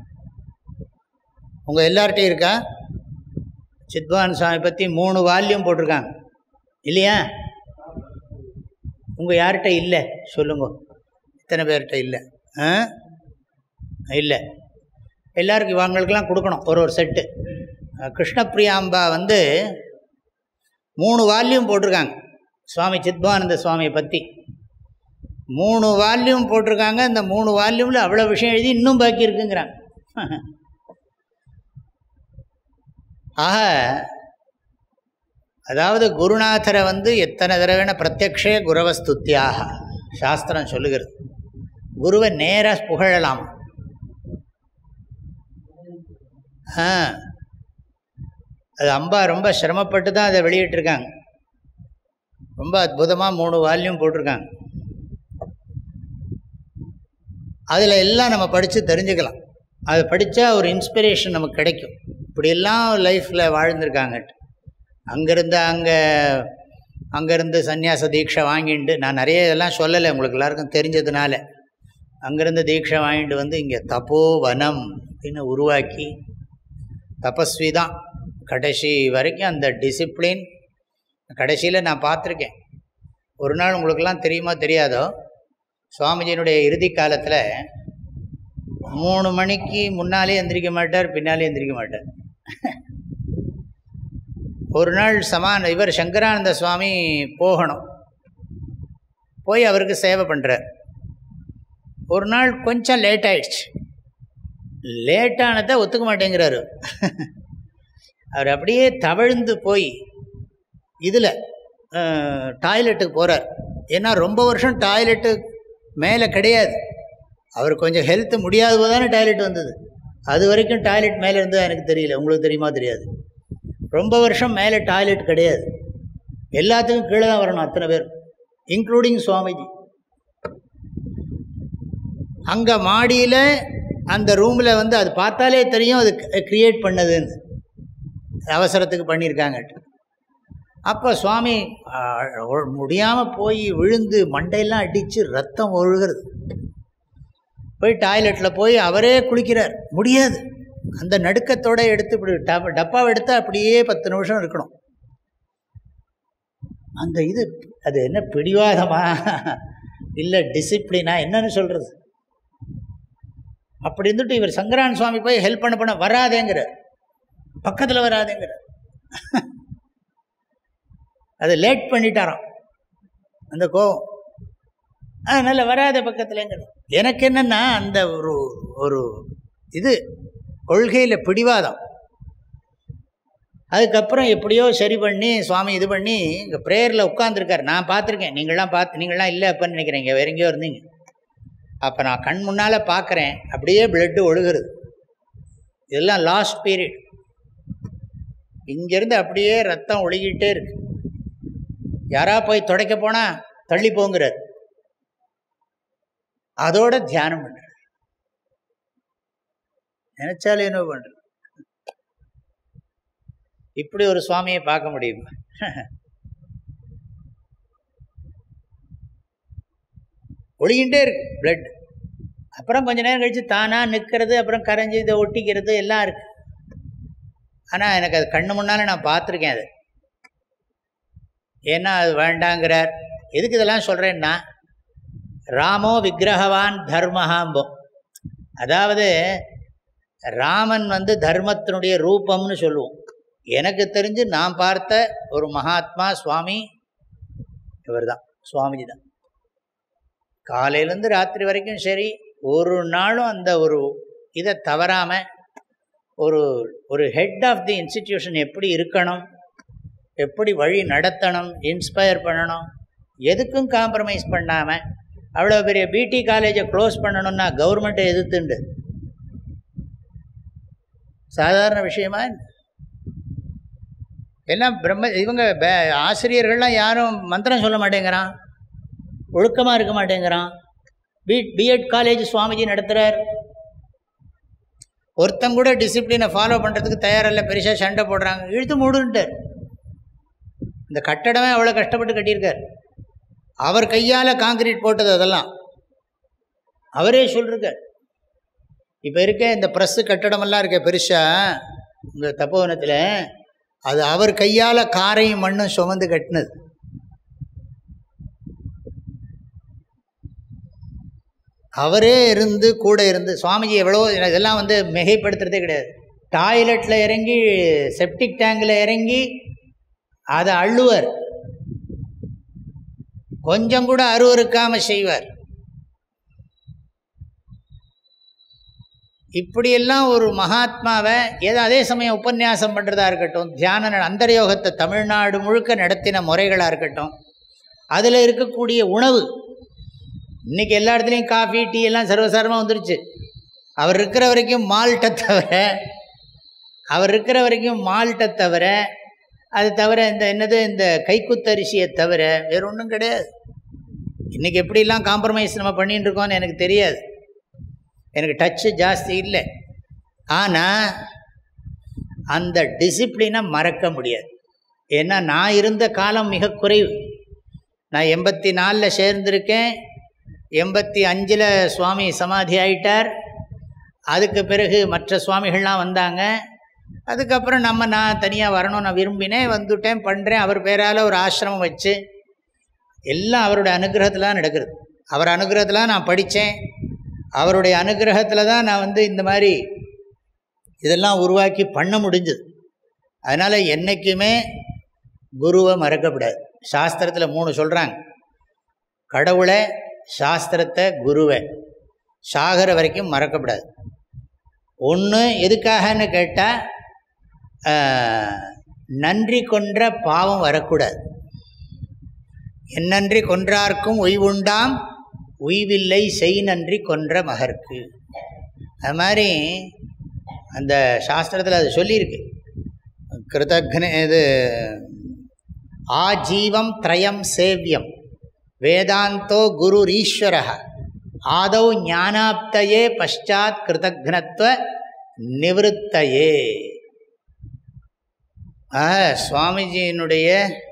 உங்கள் எல்லார்ட்டையும் இருக்கா சித்வான் சுவாமி பற்றி மூணு வால்யூம் போட்டிருக்காங்க இல்லையா உங்கள் யார்கிட்ட இல்லை சொல்லுங்க இத்தனை பேர்கிட்ட இல்லை ஆ இல்லை எல்லாருக்கும் இவங்களுக்கெல்லாம் கொடுக்கணும் ஒரு ஒரு செட்டு கிருஷ்ணப்பிரியாம்பா வந்து மூணு வால்யூம் போட்டிருக்காங்க சுவாமி சித்பானந்த சுவாமியை பற்றி மூணு வால்யூம் போட்டிருக்காங்க இந்த மூணு வால்யூமில் அவ்வளோ விஷயம் எழுதி இன்னும் பாக்கி இருக்குங்கிறாங்க ஆக அதாவது குருநாதரை வந்து எத்தனை தடவைன பிரத்யக்ஷே குரவஸ்துத்தியாக சாஸ்திரம் சொல்லுகிறது குருவை நேராக புகழலாம் ஆ அது அம்பா ரொம்ப சிரமப்பட்டு தான் அதை வெளியிட்டிருக்காங்க ரொம்ப அற்புதமாக மூணு வால்யூம் போட்டிருக்காங்க அதில் எல்லாம் நம்ம படித்து தெரிஞ்சுக்கலாம் அதை படித்தா ஒரு இன்ஸ்பிரேஷன் நமக்கு கிடைக்கும் இப்படியெல்லாம் லைஃப்பில் வாழ்ந்திருக்காங்கட்டு அங்கேருந்து அங்கே அங்கேருந்து சந்நியாச தீட்சை வாங்கிட்டு நான் நிறைய இதெல்லாம் சொல்லலை உங்களுக்கு எல்லாருக்கும் தெரிஞ்சதுனால அங்கேருந்து தீட்சை வாங்கிட்டு வந்து இங்கே தப்போவனம் அப்படின்னு உருவாக்கி தபஸ்வி தான் கடைசி வரைக்கும் அந்த டிசிப்ளின் கடைசியில் நான் பார்த்துருக்கேன் ஒரு நாள் உங்களுக்கெல்லாம் தெரியுமா தெரியாதோ சுவாமிஜியினுடைய இறுதி காலத்தில் மூணு மணிக்கு முன்னாலே எந்திரிக்க மாட்டார் பின்னாலே எந்திரிக்க மாட்டார் ஒரு நாள் சமான இவர் சங்கரானந்த சுவாமி போகணும் போய் அவருக்கு சேவை பண்ணுறார் ஒரு நாள் கொஞ்சம் லேட் ஆயிடுச்சு லேட்டானதை ஒத்துக்க மாட்டேங்கிறாரு அவர் அப்படியே தவழ்ந்து போய் இதில் டாய்லெட்டுக்கு போகிறார் ஏன்னா ரொம்ப வருஷம் டாய்லெட்டு மேலே கிடையாது அவர் கொஞ்சம் ஹெல்த்து முடியாத போது தானே டாய்லெட் வந்தது அது வரைக்கும் டாய்லெட் மேலே இருந்தது எனக்கு தெரியல உங்களுக்கு தெரியுமா தெரியாது ரொம்ப வருஷம் மேலே டாய்லெட் கிடையாது எல்லாத்துக்கும் கீழே தான் வரணும் அத்தனை பேர் இன்க்ளூடிங் சுவாமிஜி அங்கே மாடியில் அந்த ரூமில் வந்து அது பார்த்தாலே தெரியும் அது க்ரியேட் பண்ணதுன்னு அவசரத்துக்கு பண்ணியிருக்காங்க அப்போ சுவாமி முடியாமல் போய் விழுந்து மண்டையெல்லாம் அடித்து ரத்தம் ஒழுகிறது போய் டாய்லெட்டில் போய் அவரே குளிக்கிறார் முடியாது அந்த நடுக்கத்தோடு எடுத்து இப்படி டப் டப்பாவை எடுத்தால் அப்படியே பத்து நிமிஷம் இருக்கணும் அந்த இது அது என்ன பிடிவாதமா இல்லை டிசிப்ளினா என்னன்னு சொல்கிறது அப்படி இருந்துட்டு இவர் சங்கரான் சுவாமி போய் ஹெல்ப் பண்ண பண்ண வராதேங்கிறார் பக்கத்தில் வராதேங்கிறார் அதை லேட் பண்ணிட்டாராம் அந்த கோவம் அதனால் வராத பக்கத்துலங்கிறது எனக்கு என்னென்னா அந்த ஒரு ஒரு இது கொள்கையில் பிடிவாதம் அதுக்கப்புறம் எப்படியோ சரி பண்ணி சுவாமி இது பண்ணி இங்கே ப்ரேயரில் உட்காந்துருக்கார் நான் பார்த்துருக்கேன் நீங்களாம் பார்த்து நீங்களாம் இல்லை அப்போன்னு நினைக்கிறீங்க வேற எங்கேயோ இருந்தீங்க அப்போ நான் கண் முன்னால் பார்க்குறேன் அப்படியே பிளட்டு ஒழுகுறது இதெல்லாம் லாஸ்ட் பீரியட் இங்கேருந்து அப்படியே ரத்தம் ஒழுகிட்டே இருக்கு யாரா போய் துடைக்க போனால் தள்ளி போங்கிறார் அதோட தியானம் பண்ணுற நினைச்சாலே என்ன பண்ற இப்படி ஒரு சுவாமியை பார்க்க முடியுமா ஒழிகிட்டே இருக்கு பிளட் அப்புறம் கொஞ்ச நேரம் கழித்து தானாக நிற்கிறது அப்புறம் கரைஞ்சி இதை ஒட்டிக்கிறது எல்லாம் இருக்கு ஆனால் எனக்கு அது கண்ணு முன்னால் நான் பார்த்துருக்கேன் அது ஏன்னா அது வேண்டாங்கிறார் எதுக்கு இதெல்லாம் சொல்கிறேன்னா ராமோ விக்கிரகவான் தர்மஹாம்போம் அதாவது ராமன் வந்து தர்மத்தினுடைய ரூபம்னு சொல்லுவோம் எனக்கு தெரிஞ்சு நான் பார்த்த ஒரு மகாத்மா சுவாமி இவர் தான் சுவாமிஜி தான் காலையிலேருந்து ராத்திரி வரைக்கும் சரி ஒரு நாளும் அந்த ஒரு இதை தவறாமல் ஒரு ஒரு ஹெட் ஆஃப் தி இன்ஸ்டிடியூஷன் எப்படி இருக்கணும் எப்படி வழி நடத்தணும் இன்ஸ்பயர் பண்ணணும் எதுக்கும் காம்ப்ரமைஸ் பண்ணாமல் அவ்வளோ பெரிய பிடி காலேஜை க்ளோஸ் பண்ணணும்னா கவர்மெண்ட்டை எதிர்த்துண்டு சாதாரண விஷயமா எல்லாம் பிரம்ம இவங்க ஆசிரியர்கள்லாம் யாரும் மந்திரம் சொல்ல மாட்டேங்கிறான் ஒழுக்கமாக இருக்க மாட்டேங்கிறான் பி பிஎட் காலேஜ் சுவாமிஜி நடத்துகிறார் ஒருத்தங்க கூட டிசிப்ளினை ஃபாலோ பண்ணுறதுக்கு தயாரில்ல பெருசாக சண்டை போடுறாங்க இழுத்து மூடுன்ட்டார் இந்த கட்டடமே அவ்வளோ கஷ்டப்பட்டு கட்டியிருக்கார் அவர் கையால் காங்கிரீட் போட்டது அதெல்லாம் அவரே சொல்லிருக்கார் இப்போ இருக்க இந்த ப்ரெஸ்ஸு கட்டடமெல்லாம் இருக்க பெருசாக இந்த தப்போவனத்தில் அது அவர் கையால் காரையும் மண்ணும் சுமந்து கட்டினது அவரே இருந்து கூட இருந்து சுவாமிஜி எவ்வளோ இதெல்லாம் வந்து மிகைப்படுத்துறதே கிடையாது டாய்லெட்டில் இறங்கி செப்டிக் டேங்கில் இறங்கி அதை அள்ளுவர் கொஞ்சம் கூட அருவறுக்காமல் செய்வார் இப்படியெல்லாம் ஒரு மகாத்மாவை ஏதோ அதே சமயம் உபன்யாசம் பண்ணுறதா இருக்கட்டும் தியான அந்தரயோகத்தை தமிழ்நாடு முழுக்க நடத்தின முறைகளாக இருக்கட்டும் அதில் இருக்கக்கூடிய உணவு இன்றைக்கி எல்லா இடத்துலையும் காஃபி டீ எல்லாம் சர்வசாரமாக வந்துருச்சு அவர் இருக்கிற வரைக்கும் மால்ட்டை தவிர அவர் இருக்கிற வரைக்கும் மால்ட்டை தவிர அது தவிர இந்த என்னது இந்த கைக்குத்தரிசியை தவிர வேறு ஒன்றும் கிடையாது இன்றைக்கி எப்படிலாம் காம்ப்ரமைஸ் நம்ம பண்ணிட்டு இருக்கோம்னு எனக்கு தெரியாது எனக்கு டச்சு ஜாஸ்தி இல்லை ஆனால் அந்த டிசிப்ளினை மறக்க முடியாது ஏன்னா நான் இருந்த காலம் மிக குறைவு நான் எண்பத்தி நாலில் சேர்ந்திருக்கேன் எண்பத்தி அஞ்சில் சுவாமி சமாதி ஆயிட்டார் அதுக்கு பிறகு மற்ற சுவாமிகள்லாம் வந்தாங்க அதுக்கப்புறம் நம்ம நான் தனியாக வரணும் நான் விரும்பினேன் வந்துட்டேன் பண்ணுறேன் அவர் பேரால் ஒரு ஆசிரமம் வச்சு எல்லாம் அவருடைய அனுகிரகத்தில் தான் நடக்கிறது அவர் அனுகிரகத்தில் நான் படித்தேன் அவருடைய அனுகிரகத்தில் தான் நான் வந்து இந்த மாதிரி இதெல்லாம் உருவாக்கி பண்ண முடிஞ்சது அதனால் என்றைக்குமே குருவை மறக்கப்படாது சாஸ்திரத்தில் மூணு சொல்கிறாங்க கடவுளை சாஸ்திரத்தை குருவை சாகிற வரைக்கும் மறக்கப்படாது ஒன்று எதுக்காகன்னு கேட்டால் நன்றி கொன்ற பாவம் வரக்கூடாது என்னன்றி கொன்றார்க்கும் உய்வுண்டாம் உய்வில்லை செய் நன்றி கொன்ற மகர்க்கு அது மாதிரி அந்த சாஸ்திரத்தில் அது சொல்லியிருக்கு கிருதக்ன இது ஆஜீவம் த்ரயம் சேவியம் வேதாந்தோ குருரீஸ்வர ஆதௌ ஞானாப்தையே பஷாத் கிருதக்னத்துவ நிவத்தையே ஆக சுவாமிஜியினுடைய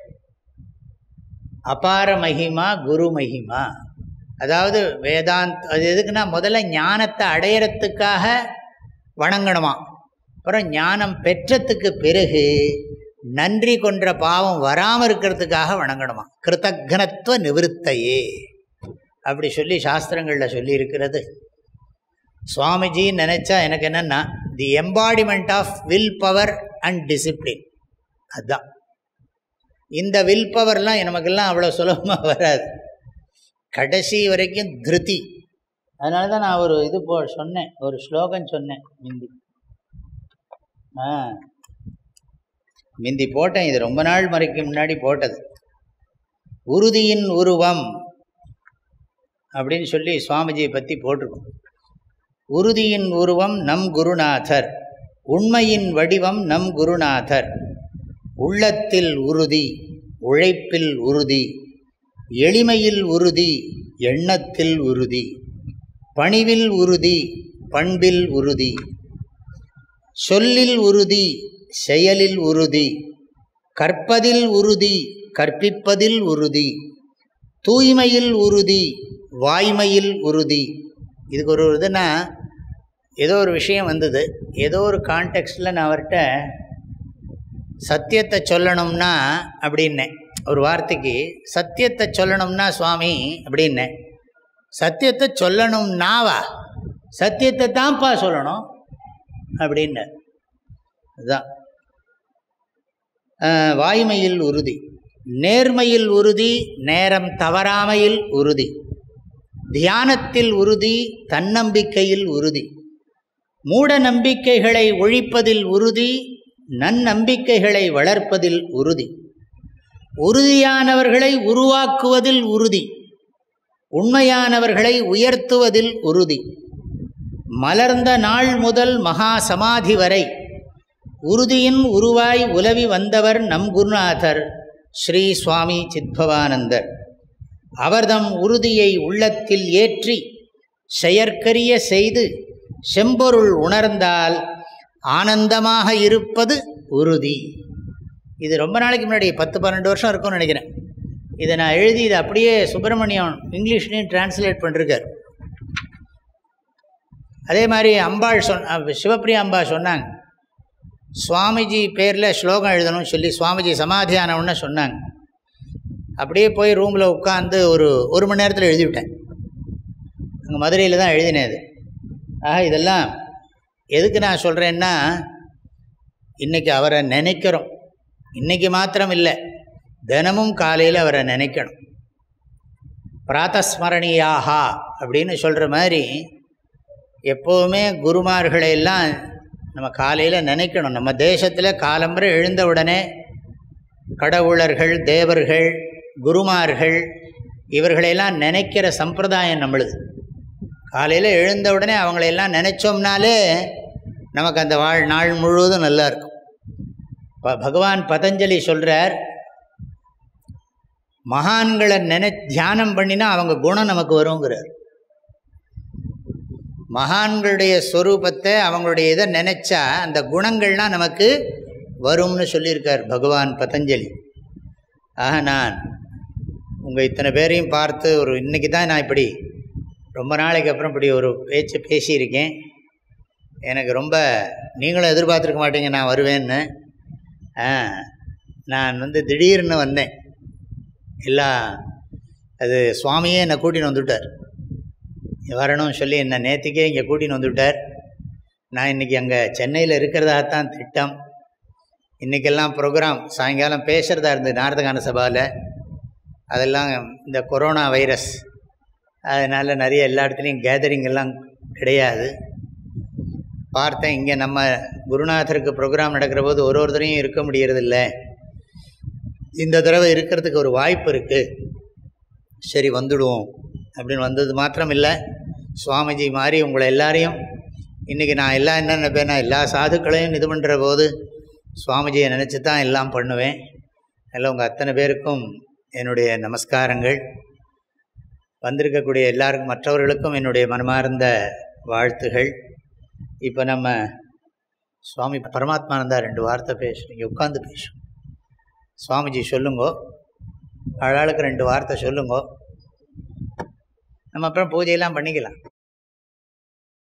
அபார மகிமா குரு மகிமா அதாவது வேதாந்த் அது எதுக்குன்னா முதல்ல ஞானத்தை அடையிறதுக்காக வணங்கணுமா அப்புறம் ஞானம் பெற்றத்துக்கு பிறகு நன்றி கொன்ற பாவம் வராமல் இருக்கிறதுக்காக வணங்கணுமா கிருத்தக்னத்துவ நிவத்தையே அப்படி சொல்லி சாஸ்திரங்களில் சொல்லி இருக்கிறது சுவாமிஜி நினச்சா எனக்கு என்னென்னா the embodiment of will power and discipline அதுதான் இந்த வில் பவர்லாம் நமக்கெல்லாம் அவ்வளோ சுலபமாக வராது கடைசி வரைக்கும் திருதி அதனால தான் நான் ஒரு இது போ சொன்னேன் ஒரு ஸ்லோகம் சொன்னேன் மிந்தி ஆ மிந்தி போட்டேன் இது ரொம்ப நாள் மறைக்கு முன்னாடி போட்டது உறுதியின் உருவம் அப்படின்னு சொல்லி சுவாமிஜியை பற்றி போட்டிருக்கோம் உறுதியின் உருவம் நம் குருநாதர் உண்மையின் வடிவம் நம் குருநாதர் உள்ளத்தில் உறுதி உழைப்பில் உறுதி எளிமையில் உறுதி எண்ணத்தில் உறுதி பணிவில் உறுதி பண்பில் உறுதி சொல்லில் உறுதி செயலில் உறுதி கற்பதில் உறுதி கற்பிப்பதில் உறுதி தூய்மையில் உறுதி வாய்மையில் உறுதி இதுக்கு ஒரு இதுனா ஏதோ ஒரு விஷயம் வந்தது ஏதோ ஒரு கான்டெக்ஸ்டில் நான் அவர்கிட்ட சத்தியத்தை சொல்லணும்னா அப்படின்னேன் ஒரு வார்த்தைக்கு சத்தியத்தை சொல்லணும்னா சுவாமி அப்படின்னேன் சத்தியத்தை சொல்லணும்னாவா சத்தியத்தை தான்ப்பா சொல்லணும் அப்படின்னு அதுதான் வாய்மையில் உறுதி நேர்மையில் உறுதி நேரம் தவறாமையில் உறுதி தியானத்தில் உறுதி தன்னம்பிக்கையில் உறுதி மூட நம்பிக்கைகளை ஒழிப்பதில் உறுதி நன்னம்பிக்கைகளை வளர்ப்பதில் உறுதி உறுதியானவர்களை உருவாக்குவதில் உறுதி உண்மையானவர்களை உயர்த்துவதில் உறுதி மலர்ந்த நாள் முதல் மகா சமாதி வரை உறுதியின் உருவாய் உலவி வந்தவர் நம் குருநாதர் ஸ்ரீ சுவாமி சித்பவானந்தர் அவர்தம் உறுதியை உள்ளத்தில் ஏற்றி செயற்கரிய செய்து செம்பொருள் உணர்ந்தால் ஆனந்தமாக இருப்பது உறுதி இது ரொம்ப நாளைக்கு முன்னாடி பத்து பன்னெண்டு வருஷம் இருக்கும்னு நினைக்கிறேன் இதை நான் எழுதி இதை அப்படியே சுப்பிரமணியம் இங்கிலீஷ்லேயும் டிரான்ஸ்லேட் பண்ணிருக்கார் அதே மாதிரி அம்பாள் சொன் சிவப்பிரியா அம்பா சொன்னாங்க சுவாமிஜி பேரில் ஸ்லோகம் எழுதணும்னு சொல்லி சுவாமிஜி சமாதியானவுன்னு சொன்னாங்க அப்படியே போய் ரூமில் உட்காந்து ஒரு ஒரு மணி நேரத்தில் எழுதிவிட்டேன் அங்கே மதுரையில் தான் எழுதினேன் அது ஆக இதெல்லாம் எதுக்கு நான் சொல்கிறேன்னா இன்றைக்கி அவரை நினைக்கிறோம் இன்றைக்கி மாத்திரம் இல்லை தினமும் காலையில் அவரை நினைக்கணும் பிராத்தஸ்மரணியாகா அப்படின்னு சொல்கிற மாதிரி எப்போவுமே குருமார்களை எல்லாம் நம்ம காலையில் நினைக்கணும் நம்ம தேசத்தில் காலம்பரை எழுந்த உடனே கடவுளர்கள் தேவர்கள் குருமார்கள் இவர்களையெல்லாம் நினைக்கிற சம்பிரதாயம் நம்மளுது காலையில் எழுந்த உடனே அவங்களையெல்லாம் நினச்சோம்னாலே நமக்கு அந்த வாழ் நாள் முழுவதும் நல்லா இருக்கும் ப பகவான் பதஞ்சலி சொல்கிறார் மகான்களை நினை தியானம் பண்ணினா அவங்க குணம் நமக்கு வருங்கிறார் மகான்களுடைய ஸ்வரூபத்தை அவங்களுடைய இதை நினச்சா அந்த குணங்கள்லாம் நமக்கு வரும்னு சொல்லியிருக்கார் பகவான் பதஞ்சலி ஆக நான் உங்கள் இத்தனை பேரையும் பார்த்து ஒரு இன்றைக்கி தான் நான் இப்படி ரொம்ப நாளைக்கு அப்புறம் இப்படி ஒரு பேச்சு பேசியிருக்கேன் எனக்கு ரொம்ப நீங்களும் எதிர்பார்த்துருக்க மாட்டீங்க நான் வருவேன்னு நான் வந்து திடீர்னு வந்தேன் எல்லாம் அது சுவாமியே என்னை கூட்டின்னு வந்துவிட்டார் வரணும்னு சொல்லி என்னை நேற்றுக்கே இங்கே கூட்டின்னு வந்துவிட்டார் நான் இன்றைக்கி அங்கே சென்னையில் இருக்கிறதாகத்தான் திட்டம் இன்றைக்கெல்லாம் ப்ரோக்ராம் சாயங்காலம் பேசுகிறதா இருந்தது நாரதகான சபாவில் அதெல்லாம் இந்த கொரோனா வைரஸ் அதனால் நிறைய எல்லா இடத்துலையும் கேதரிங் எல்லாம் கிடையாது பார்த்தேன் இங்கே நம்ம குருநாதருக்கு ப்ரோக்ராம் நடக்கிற போது ஒரு ஒருத்தரையும் இருக்க முடியறதில்ல இந்த தடவை இருக்கிறதுக்கு ஒரு வாய்ப்பு இருக்குது சரி வந்துடுவோம் அப்படின்னு வந்தது மாத்திரம் இல்லை சுவாமிஜி மாதிரி உங்களை எல்லாரையும் இன்றைக்கி நான் எல்லாம் என்ன நினைப்பேன்னா எல்லா சாதுக்களையும் இது பண்ணுற போது சுவாமிஜியை நினச்சி தான் எல்லாம் பண்ணுவேன் எல்லாம் உங்கள் அத்தனை பேருக்கும் என்னுடைய நமஸ்காரங்கள் வந்திருக்கக்கூடிய எல்லாருக்கும் மற்றவர்களுக்கும் என்னுடைய மனமார்ந்த வாழ்த்துகள் இப்போ நம்ம சுவாமி பரமாத்மானந்தா ரெண்டு வார்த்தை பேசுகிறீங்க உட்காந்து பேசும் சுவாமிஜி சொல்லுங்கோ ஆளாளுக்கு ரெண்டு வார்த்தை சொல்லுங்கோ நம்ம அப்புறம் பூஜையெல்லாம் பண்ணிக்கலாம்